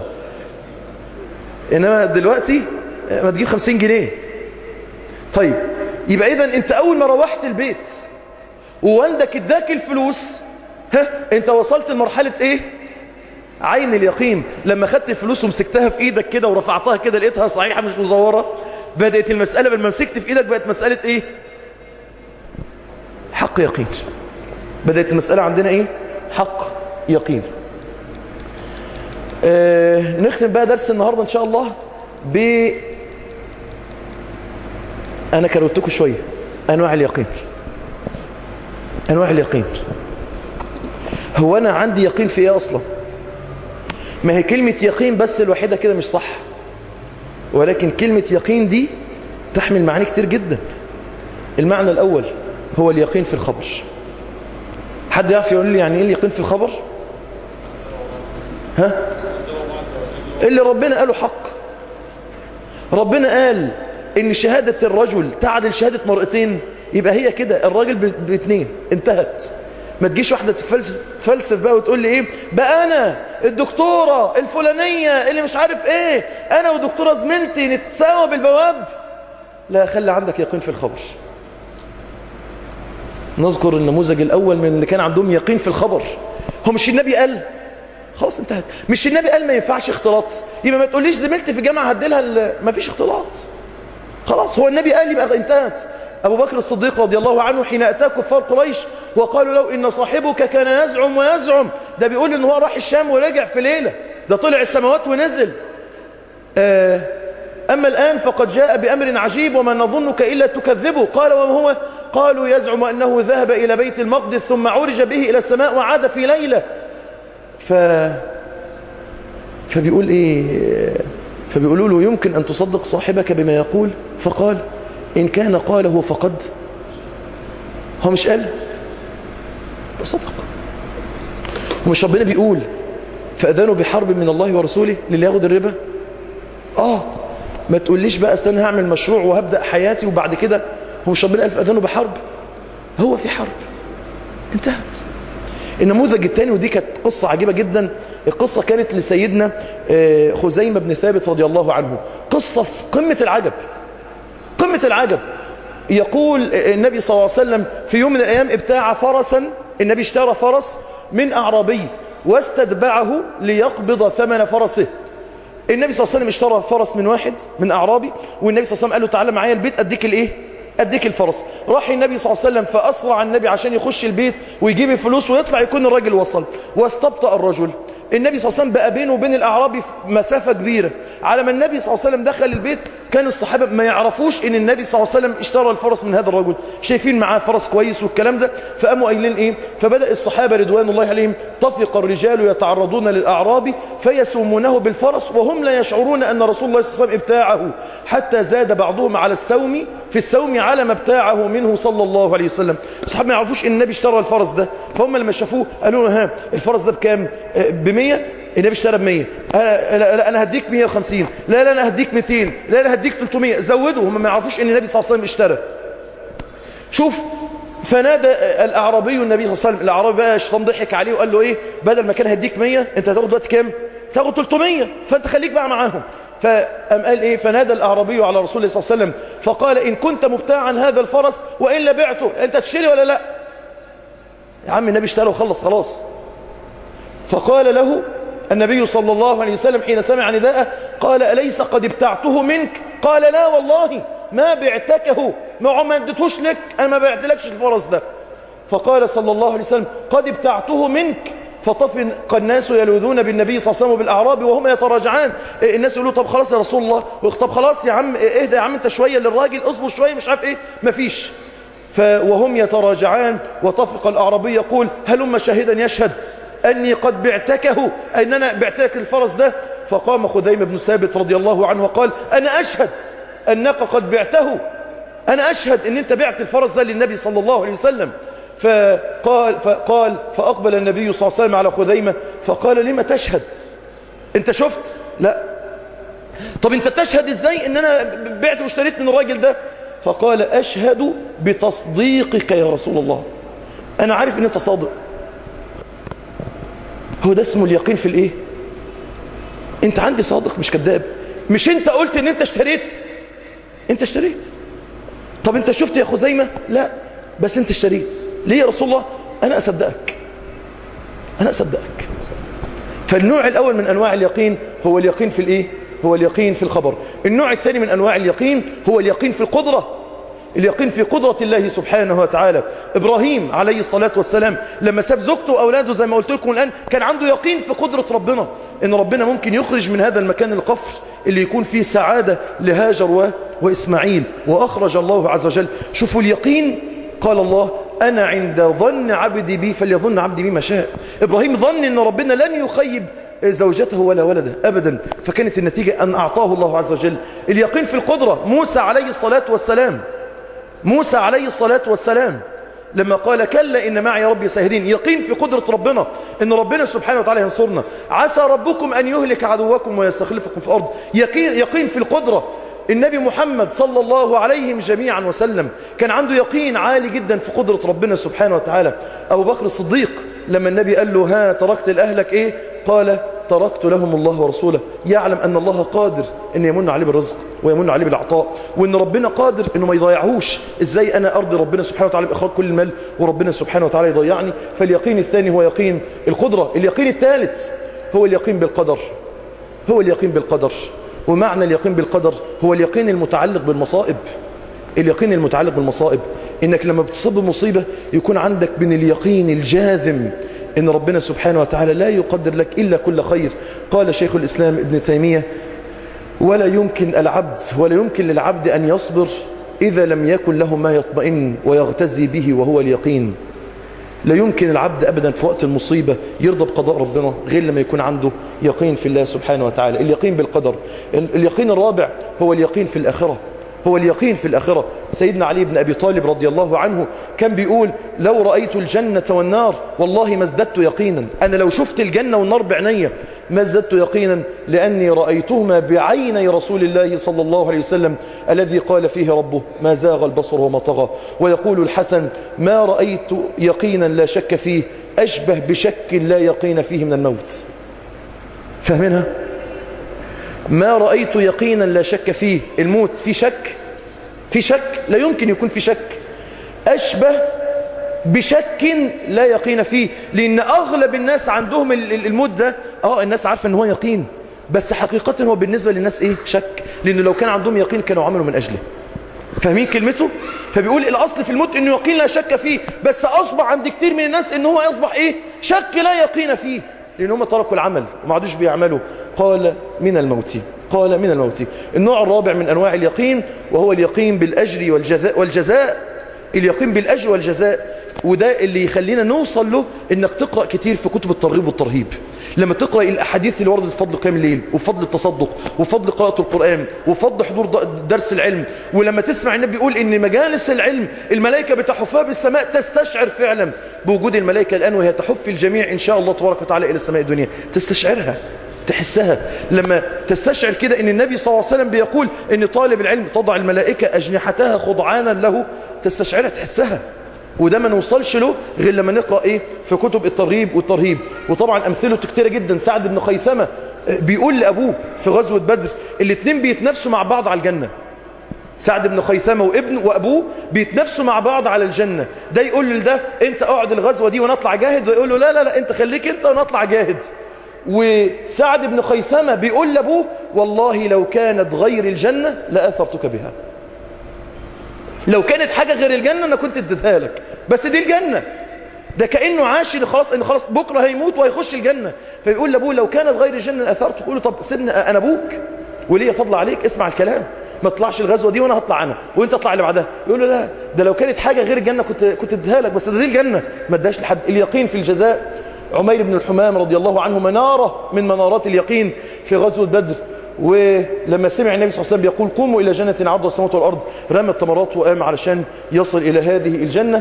انما دلوقتي ما تجيب 50 جنيه طيب يبقى اذا انت اول ما روحت البيت ووالدك اداك الفلوس ها انت وصلت لمرحلة ايه عين اليقين لما خدت الفلوس ومسكتها في ايدك كده ورفعتها كده لقيتها صحيحة مش مزورة بدأت المسألة لما مسكت في ايدك بقت مسألة ايه حق يقين بدأت المسألة عندنا ايه حق يقين آه نختم بقى درس النهاردة ان شاء الله ب انا كروتكم شوية انواع اليقين انواع اليقين هو انا عندي يقين في ايه اصلا ما هي كلمة يقين بس الوحيدة كده مش صح ولكن كلمة يقين دي تحمل معاني كتير جدا المعنى الأول هو اليقين في الخبر حد يعرف يقول لي يعني ايه اليقين في الخبر ها اللي ربنا قاله حق ربنا قال ان شهادة الرجل تعدل شهادة مرأتين يبقى هي كده الراجل باثنين انتهت ما تجيش واحدة تفلسف بقى وتقول لي ايه بقى انا الدكتورة الفلانية اللي مش عارف ايه انا ودكتورة زميلتي نتساوى بالبواب لا خلي عندك يقين في الخبر نذكر النموذج الاول من اللي كان عندهم يقين في الخبر هو مش النبي قال خلاص انتهت مش النبي قال ما ينفعش اختلاط يبقى ما تقوليش زميلتي في الجامعة هديلها ما فيش اختلاط خلاص هو النبي قال يبقى انتهت أبو بكر الصديق رضي الله عنه حين أتى كفار قريش وقالوا له إن صاحبك كان يزعم ويزعم ده بيقول إن هو راح الشام ورجع في ليلة ده طلع السماوات ونزل آه أما الآن فقد جاء بأمر عجيب وما نظنك إلا تكذبه قال وما هو قالوا يزعم أنه ذهب إلى بيت المقدس ثم عرج به إلى السماء وعاد في ليلة ف... فبيقول إيه فبيقولوا له يمكن أن تصدق صاحبك بما يقول فقال إن كان قاله فقد هو مش قال صدق ومش ربنا بيقول فأذانوا بحرب من الله ورسوله للي ياخد الربا آه ما تقوليش بقى استنى هعمل مشروع وهبدأ حياتي وبعد كده هو مش ربنا قال فأذانوا بحرب هو في حرب انتهت النموذج الثاني ودي كانت قصة عجيبة جدا القصة كانت لسيدنا خزيمة بن ثابت رضي الله عنه قصة في قمة العجب قمة العجب يقول النبي صلى الله عليه وسلم في يوم من الأيام ابتاع فرسا النبي اشترى فرس من أعرابي واستتبعه ليقبض ثمن فرسه النبي صلى الله عليه وسلم اشترى فرس من واحد من أعرابي والنبي صلى الله عليه وسلم قال له تعالى معايا البيت أديك الإيه أديك الفرس راح النبي صلى الله عليه وسلم فأسرع النبي عشان يخش البيت ويجيب الفلوس ويطلع يكون الراجل وصل واستبطأ الرجل النبي صلى الله عليه وسلم بقى بينه وبين الأعرابي مسافة كبيرة على ما النبي صلى الله عليه وسلم دخل البيت كان الصحابة ما يعرفوش ان النبي صلى الله عليه وسلم اشترى الفرس من هذا الرجل شايفين معاه فرس كويس والكلام ده فقاموا قايلين ايه فبدأ الصحابة رضوان الله عليهم طفق الرجال يتعرضون للأعرابي فيسومونه بالفرس وهم لا يشعرون أن رسول الله صلى الله عليه وسلم ابتاعه حتى زاد بعضهم على السوم في السوم على ما ابتاعه منه صلى الله عليه وسلم الصحابة ما يعرفوش ان النبي اشترى الفرس ده فهم لما شافوه قالوا له ها الفرس ده بكام بمية النبي اشترى بمية أنا, لا أنا هديك 150 لا لا أنا هديك 200 لا لا هديك 300 زودوا هم ما يعرفوش ان النبي صلى الله عليه وسلم اشترى شوف فنادى الأعرابي النبي صلى الله عليه وسلم الأعرابي بقى الشيطان ضحك عليه وقال له ايه بدل ما كان هديك 100 انت هتاخد دلوقتي كام تاخد 300 فانت خليك بقى معاهم فأم قال ايه فنادى الأعرابي على رسول الله صلى الله عليه وسلم فقال إن كنت مبتاعا هذا الفرس وإلا بعته أنت تشتري ولا لا يا عم النبي اشترى وخلص خلاص فقال له النبي صلى الله عليه وسلم حين سمع نداءه قال أليس قد ابتعته منك قال لا والله ما بعتكه ما ما اديتهوش لك أنا ما بعتلكش الفرس ده فقال صلى الله عليه وسلم قد ابتعته منك فطفق الناس يلوذون بالنبي صلى الله عليه وسلم بالأعراب وهم يتراجعان الناس يقولوا طب خلاص يا رسول الله طب خلاص يا عم اهدى يا عم انت شوية للراجل اصبر شوية مش عارف ايه مفيش وهم يتراجعان وطفق الأعرابي يقول هلما شاهدا يشهد أني قد بعتكه أن أنا بعتك الفرس ده فقام خذيم بن ثابت رضي الله عنه وقال أنا أشهد أنك قد بعته أنا أشهد أن أنت بعت الفرس ده للنبي صلى الله عليه وسلم فقال, فقال فأقبل النبي صلى الله عليه وسلم على خذيمة فقال لما تشهد أنت شفت لا طب أنت تشهد إزاي أن أنا بعت واشتريت من الراجل ده فقال أشهد بتصديقك يا رسول الله أنا عارف أن أنت صادق هو ده اسمه اليقين في الايه انت عندي صادق مش كذاب مش انت قلت ان انت اشتريت انت اشتريت طب انت شفت يا خزيمة لا بس انت اشتريت ليه يا رسول الله انا اصدقك انا اصدقك فالنوع الاول من انواع اليقين هو اليقين في الايه هو اليقين في الخبر النوع الثاني من انواع اليقين هو اليقين في القدرة اليقين في قدرة الله سبحانه وتعالى إبراهيم عليه الصلاة والسلام لما ساب زوجته وأولاده زي ما قلت لكم الآن كان عنده يقين في قدرة ربنا إن ربنا ممكن يخرج من هذا المكان القفر اللي يكون فيه سعادة لهاجر و... وإسماعيل وأخرج الله عز وجل شوفوا اليقين قال الله أنا عند ظن عبدي بي فليظن عبدي بي ما شاء إبراهيم ظن أن ربنا لن يخيب زوجته ولا ولده أبدا فكانت النتيجة أن أعطاه الله عز وجل اليقين في القدرة موسى عليه الصلاة والسلام موسى عليه الصلاة والسلام لما قال كلا إن معي ربي ساهدين يقين في قدرة ربنا إن ربنا سبحانه وتعالى ينصرنا عسى ربكم أن يهلك عدوكم ويستخلفكم في الأرض يقين, يقين في القدرة النبي محمد صلى الله عليهم جميعا وسلم كان عنده يقين عالي جدا في قدرة ربنا سبحانه وتعالى أبو بكر الصديق لما النبي قال له ها تركت لأهلك إيه قال تركت لهم الله ورسوله يعلم أن الله قادر أن يمن عليه بالرزق ويمن عليه بالعطاء وأن ربنا قادر أنه ما يضيعهوش إزاي أنا أرضي ربنا سبحانه وتعالى بإخراج كل المال وربنا سبحانه وتعالى يضيعني فاليقين الثاني هو يقين القدرة اليقين الثالث هو اليقين بالقدر هو اليقين بالقدر ومعنى اليقين بالقدر هو اليقين المتعلق بالمصائب اليقين المتعلق بالمصائب انك لما بتصب مصيبة يكون عندك من اليقين الجاذم ان ربنا سبحانه وتعالى لا يقدر لك الا كل خير قال شيخ الاسلام ابن تيمية ولا يمكن العبد ولا يمكن للعبد ان يصبر إذا لم يكن له ما يطمئن ويغتزي به وهو اليقين لا يمكن العبد أبدا في وقت المصيبة يرضى بقضاء ربنا غير لما يكون عنده يقين في الله سبحانه وتعالى اليقين بالقدر اليقين الرابع هو اليقين في الآخرة هو اليقين في الآخرة سيدنا علي بن أبي طالب رضي الله عنه كان بيقول لو رأيت الجنة والنار والله ما ازددت يقينا أنا لو شفت الجنة والنار بعيني ما ازددت يقينا لأني رأيتهما بعيني رسول الله صلى الله عليه وسلم الذي قال فيه ربه ما زاغ البصر وما طغى ويقول الحسن ما رأيت يقينا لا شك فيه أشبه بشك لا يقين فيه من الموت فاهمينها ما رأيت يقينا لا شك فيه الموت في شك في شك لا يمكن يكون في شك أشبه بشك لا يقين فيه لأن أغلب الناس عندهم الموت ده آه الناس عارفة أن هو يقين بس حقيقة هو بالنسبة للناس إيه شك لأن لو كان عندهم يقين كانوا عملوا من أجله فاهمين كلمته فبيقول الأصل في الموت أنه يقين لا شك فيه بس أصبح عند كتير من الناس أنه هو يصبح إيه شك لا يقين فيه لأن هم تركوا العمل وما عادوش بيعملوا قال من الموت قال من الموت النوع الرابع من أنواع اليقين وهو اليقين بالأجر والجزاء, والجزاء اليقين بالأجر والجزاء وده اللي يخلينا نوصل له انك تقرأ كتير في كتب الترغيب والترهيب لما تقرأ الاحاديث اللي وردت في فضل قيام الليل وفضل التصدق وفضل قراءة القرآن وفضل حضور درس العلم ولما تسمع النبي يقول ان مجالس العلم الملائكة بتحفها بالسماء تستشعر فعلا بوجود الملائكة الآن وهي تحف الجميع ان شاء الله تبارك وتعالى الى السماء الدنيا تستشعرها تحسها لما تستشعر كده ان النبي صلى الله عليه وسلم بيقول ان طالب العلم تضع الملائكة اجنحتها خضعانا له تستشعرها تحسها وده ما نوصلش له غير لما نقرأ ايه في كتب الترغيب والترهيب وطبعا امثله كتيرة جدا سعد بن خيثمة بيقول لابوه في غزوة بدر الاثنين بيتنافسوا مع بعض على الجنة سعد بن خيثمة وابنه وابوه بيتنافسوا مع بعض على الجنة ده يقول لده انت اقعد الغزوة دي ونطلع جاهد ويقول له لا لا لا انت خليك انت ونطلع جاهد وسعد بن خيثمة بيقول لابوه والله لو كانت غير الجنة لأثرتك بها لو كانت حاجة غير الجنة أنا كنت اديتها لك بس دي الجنة ده كأنه عاش إن خلاص إن خلاص بكرة هيموت وهيخش الجنة فيقول لابوه لو كانت غير الجنة أثرت يقول له طب سيبني أنا أبوك وليه فضل عليك اسمع الكلام ما تطلعش الغزوة دي وانا هطلع انا وانت اطلع اللي بعدها يقول له لا ده لو كانت حاجة غير الجنة كنت كنت اديها لك بس ده دي الجنة ما اداش لحد اليقين في الجزاء عمير بن الحمام رضي الله عنه منارة من منارات اليقين في غزوة بدر ولما سمع النبي صلى الله عليه وسلم يقول قوموا إلى جنة عرض السماوات والأرض رمى التمرات وقام علشان يصل إلى هذه الجنة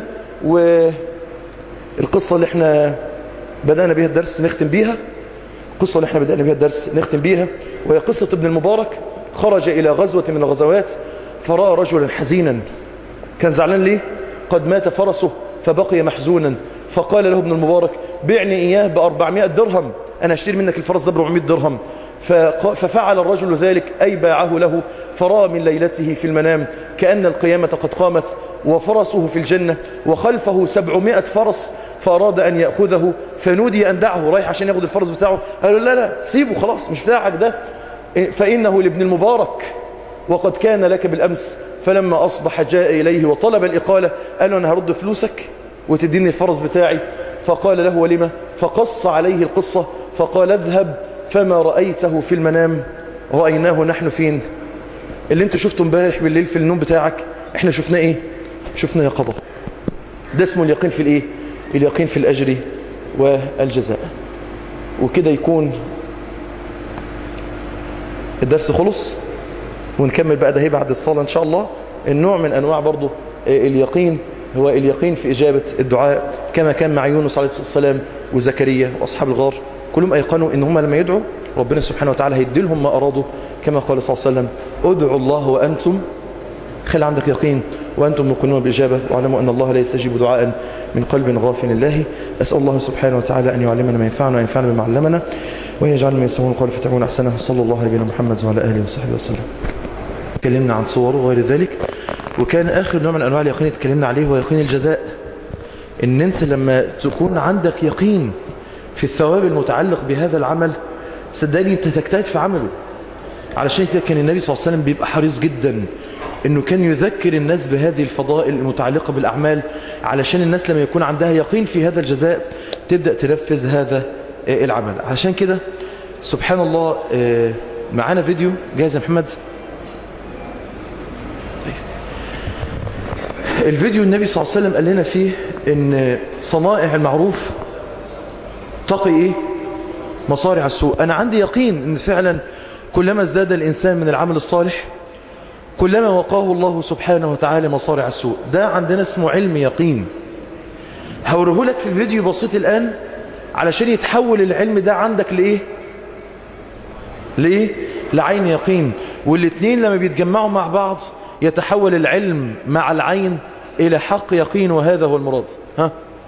والقصة اللي احنا بدأنا بها الدرس نختم بيها القصة اللي احنا بدأنا بها الدرس نختم بيها وهي قصة ابن المبارك خرج إلى غزوة من الغزوات فرأى رجلا حزينا كان زعلان ليه قد مات فرسه فبقي محزونا فقال له ابن المبارك بعني إياه بأربعمائة درهم أنا أشتري منك الفرس ده بربعمائة درهم ففعل الرجل ذلك أي باعه له فرأى من ليلته في المنام كأن القيامة قد قامت وفرسه في الجنة وخلفه سبعمائة فرس فأراد أن يأخذه فنودي أن دعه رايح عشان يأخذ الفرس بتاعه قالوا لا لا سيبه خلاص مش بتاعك ده فإنه لابن المبارك وقد كان لك بالأمس فلما أصبح جاء إليه وطلب الإقالة قال له أنا هرد فلوسك وتديني الفرس بتاعي فقال له ولما فقص عليه القصة فقال اذهب فما رأيته في المنام رأيناه نحن فين اللي انت شفته امبارح بالليل في النوم بتاعك احنا شفناه ايه شفناه قضاء ده اسمه اليقين في الايه اليقين في الاجر والجزاء وكده يكون الدرس خلص ونكمل بقى ده هي بعد الصلاة ان شاء الله النوع من انواع برضو اليقين هو اليقين في اجابة الدعاء كما كان مع يونس عليه الصلاة والسلام وزكريا واصحاب الغار كلهم ايقنوا ان هم لما يدعوا ربنا سبحانه وتعالى هيدي لهم ما ارادوا كما قال صلى الله عليه وسلم ادعوا الله وانتم خلي عندك يقين وأنتم موقنون بالإجابة واعلموا أن الله لا يستجيب دعاء من قلب غافل الله أسأل الله سبحانه وتعالى أن يعلمنا ما ينفعنا وينفعنا بما علمنا ويجعلنا من يسمعون القول فتعون أحسنه صلى الله عليه وسلم محمد وعلى آله وصحبه وسلم تكلمنا عن صور وغير ذلك وكان آخر نوع من أنواع اليقين تكلمنا عليه هو يقين الجزاء إن أنت لما تكون عندك يقين في الثواب المتعلق بهذا العمل صدقني أنت تجتهد في عمله علشان كده كان النبي صلى الله عليه وسلم بيبقى حريص جدا انه كان يذكر الناس بهذه الفضائل المتعلقة بالاعمال علشان الناس لما يكون عندها يقين في هذا الجزاء تبدأ تنفذ هذا العمل عشان كده سبحان الله معانا فيديو جاهز يا محمد طيب. الفيديو النبي صلى الله عليه وسلم قال لنا فيه ان صنائع المعروف تقي ايه مصارع السوء انا عندي يقين ان فعلا كلما ازداد الانسان من العمل الصالح كلما وقاه الله سبحانه وتعالى مصارع السوء ده عندنا اسمه علم يقين هوريه لك في فيديو بسيط الآن علشان يتحول العلم ده عندك لإيه لإيه لعين يقين والاتنين لما بيتجمعوا مع بعض يتحول العلم مع العين إلى حق يقين وهذا هو المراد ها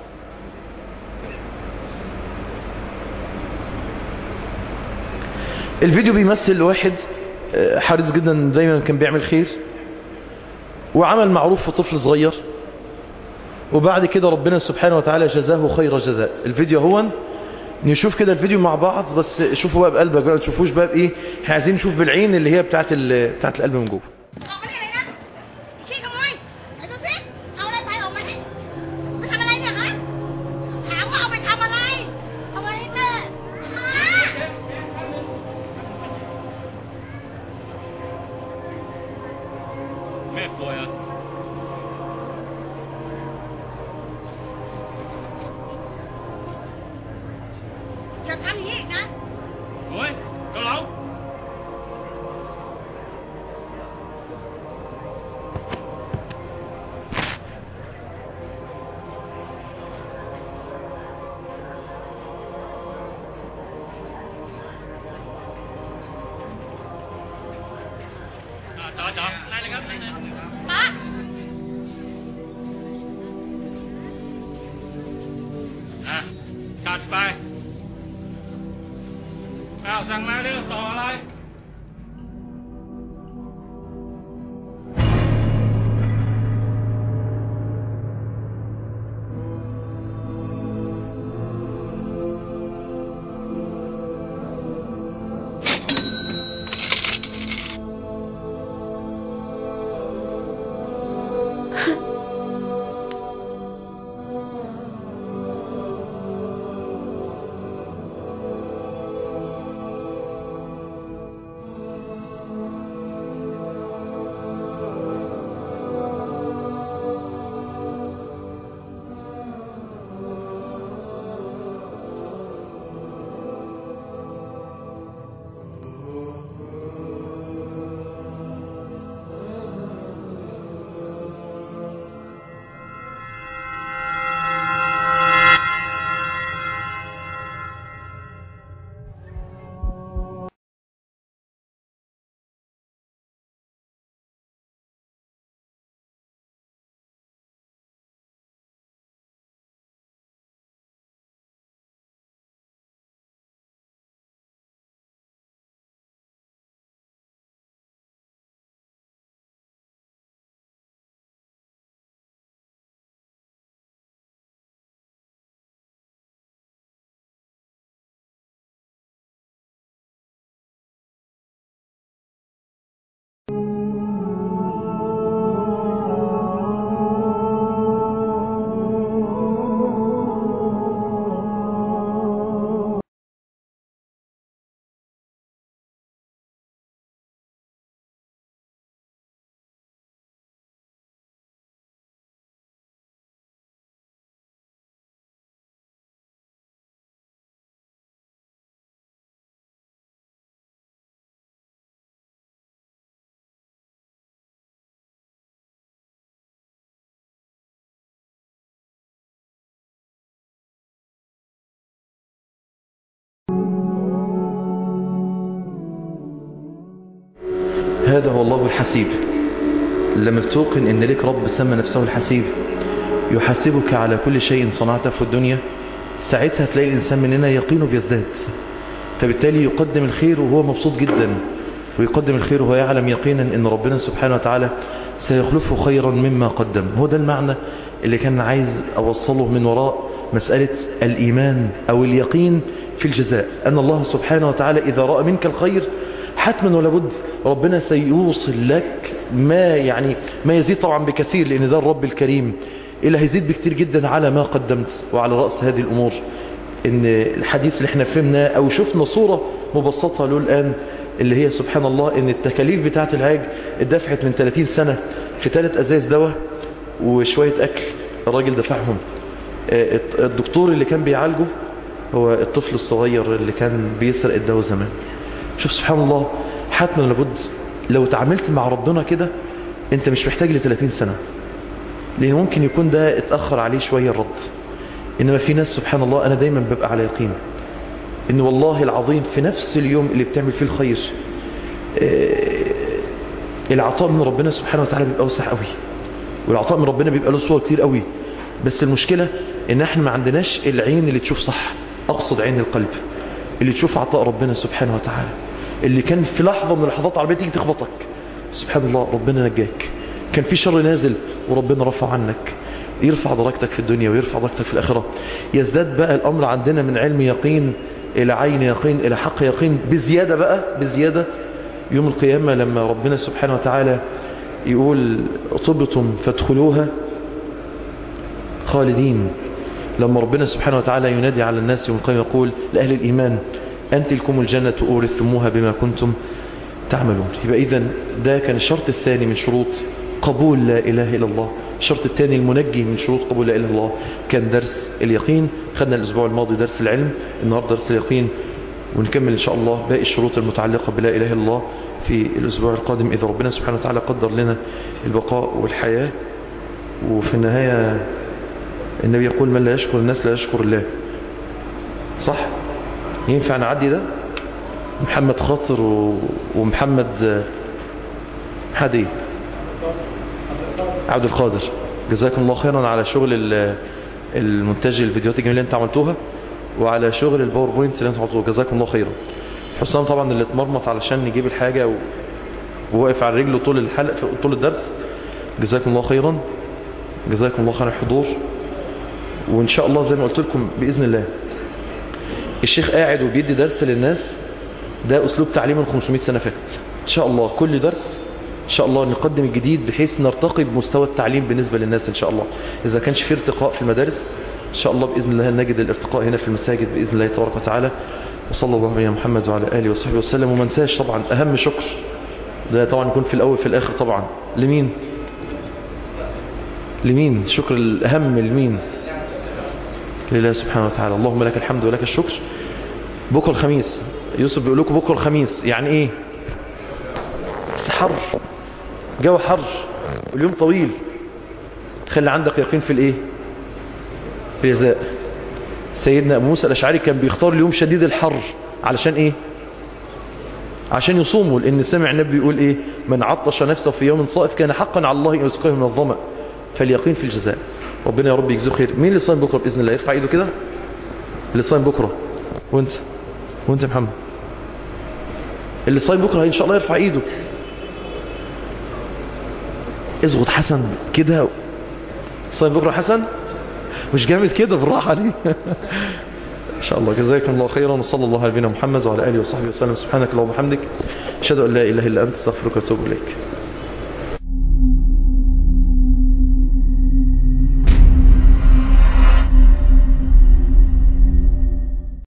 الفيديو بيمثل واحد حريص جدا دايما كان بيعمل خير وعمل معروف في طفل صغير وبعد كده ربنا سبحانه وتعالى جزاه خير جزاء الفيديو هو نشوف كده الفيديو مع بعض بس شوفوا بقى بقلبك بقى تشوفوش بقى بايه احنا عايزين نشوف بالعين اللي هي بتاعت بتاعت القلب من جوه ออกมาได้เลยนะขี้ขโมยไหนดูสิเอาอะไรไปออกมาดิไปทำอะไรเนี่ยฮะถามว่าเอาไปทำอะไรเอาไว้ให้แม่ฮะอย่าทำอย่างนี้อีกนะ Ôi, cao lẩu À, chờ, chờ, đây là gấp, đây là ป้า À, chặtไปอ้าวสั่งมาเร็วต่ออะไร هذا هو الله الحسيب لما بتوقن ان لك رب سمى نفسه الحسيب يحاسبك على كل شيء صنعته في الدنيا ساعتها تلاقي الانسان مننا يقينه بيزداد فبالتالي يقدم الخير وهو مبسوط جدا ويقدم الخير وهو يعلم يقينا ان ربنا سبحانه وتعالى سيخلفه خيرا مما قدم هو ده المعنى اللي كان عايز اوصله من وراء مسألة الإيمان أو اليقين في الجزاء أن الله سبحانه وتعالى إذا رأى منك الخير حتما ولا بد ربنا سيوصل لك ما يعني ما يزيد طبعا بكثير لأن ده الرب الكريم إلا هيزيد بكثير جدا على ما قدمت وعلى رأس هذه الأمور إن الحديث اللي احنا فهمناه أو شفنا صورة مبسطة له الآن اللي هي سبحان الله إن التكاليف بتاعة العاج اتدفعت من 30 سنة في ثلاث أزاز دواء وشوية أكل الراجل دفعهم آه، الت- الدكتور اللي كان بيعالجه هو الطفل الصغير اللي كان بيسرق الدواء زمان شوف سبحان الله حتما لابد لو تعاملت مع ربنا كده انت مش محتاج ل 30 سنة لان ممكن يكون ده اتأخر عليه شوية الرد انما في ناس سبحان الله انا دايما ببقى على يقين ان والله العظيم في نفس اليوم اللي بتعمل فيه الخير آه، العطاء من ربنا سبحانه وتعالى بيبقى اوسع قوي والعطاء من ربنا بيبقى له صور كتير قوي بس المشكلة ان احنا ما عندناش العين اللي تشوف صح اقصد عين القلب اللي تشوف عطاء ربنا سبحانه وتعالى اللي كان في لحظة من اللحظات عربية تيجي تخبطك سبحان الله ربنا نجاك كان في شر نازل وربنا رفع عنك يرفع درجتك في الدنيا ويرفع درجتك في الآخرة يزداد بقى الأمر عندنا من علم يقين إلى عين يقين إلى حق يقين بزيادة بقى بزيادة يوم القيامة لما ربنا سبحانه وتعالى يقول طبتم فادخلوها خالدين لما ربنا سبحانه وتعالى ينادي على الناس يوم القيامة يقول لأهل الإيمان أنت لكم الجنة أورثتموها بما كنتم تعملون يبقى إذا ده كان الشرط الثاني من شروط قبول لا إله إلا الله الشرط الثاني المنجي من شروط قبول لا إله إلا الله كان درس اليقين خدنا الأسبوع الماضي درس العلم النهاردة درس اليقين ونكمل إن شاء الله باقي الشروط المتعلقة بلا إله إلا الله في الأسبوع القادم إذا ربنا سبحانه وتعالى قدر لنا البقاء والحياة وفي النهاية النبي يقول من لا يشكر الناس لا يشكر الله صح ينفع نعدي ده محمد خاطر و... ومحمد محمد ايه عبد القادر جزاكم الله خيرا على شغل ال- المونتاج الفيديوهات الجميله اللي انت عملتوها وعلى شغل الباوربوينت اللي انت عملتوه جزاكم الله خيرا حسام طبعا اللي اتمرمط علشان يجيب الحاجه و... وواقف على رجله طول الحلقه طول الدرس جزاكم الله خيرا جزاكم الله خير الحضور وان شاء الله زي ما قلت لكم باذن الله الشيخ قاعد وبيدي درس للناس ده اسلوب تعليم من 500 سنه فاتت ان شاء الله كل درس ان شاء الله نقدم الجديد بحيث نرتقي بمستوى التعليم بالنسبه للناس ان شاء الله اذا كانش في ارتقاء في المدارس ان شاء الله باذن الله نجد الارتقاء هنا في المساجد باذن الله تبارك وتعالى وصلى الله على محمد وعلى اله وصحبه وسلم وما ننساش طبعا اهم شكر ده طبعا يكون في الاول في الاخر طبعا لمين لمين شكر الاهم لمين لله سبحانه وتعالى اللهم لك الحمد ولك الشكر بكره الخميس يوسف بيقول لكم بكره الخميس يعني ايه بس حر جو حر واليوم طويل خلي عندك يقين في الايه في الجزاء سيدنا ابو موسى الاشعري كان بيختار اليوم شديد الحر علشان ايه عشان يصوموا لان سمع النبي يقول ايه من عطش نفسه في يوم صائف كان حقا على الله ان يسقيه من الظمأ فاليقين في الجزاء ربنا يا رب يجزيه خير مين اللي صايم بكره باذن الله يرفع ايده كده اللي صايم بكره وانت وانت يا محمد اللي صايم بكره ان شاء الله يرفع ايده اضغط حسن كده صايم بكره حسن مش جامد كده بالراحه ليه ان شاء الله جزاكم الله خيرا وصلى الله على نبينا محمد وعلى اله وصحبه وسلم سبحانك اللهم وبحمدك اشهد ان لا اله الا انت استغفرك واتوب اليك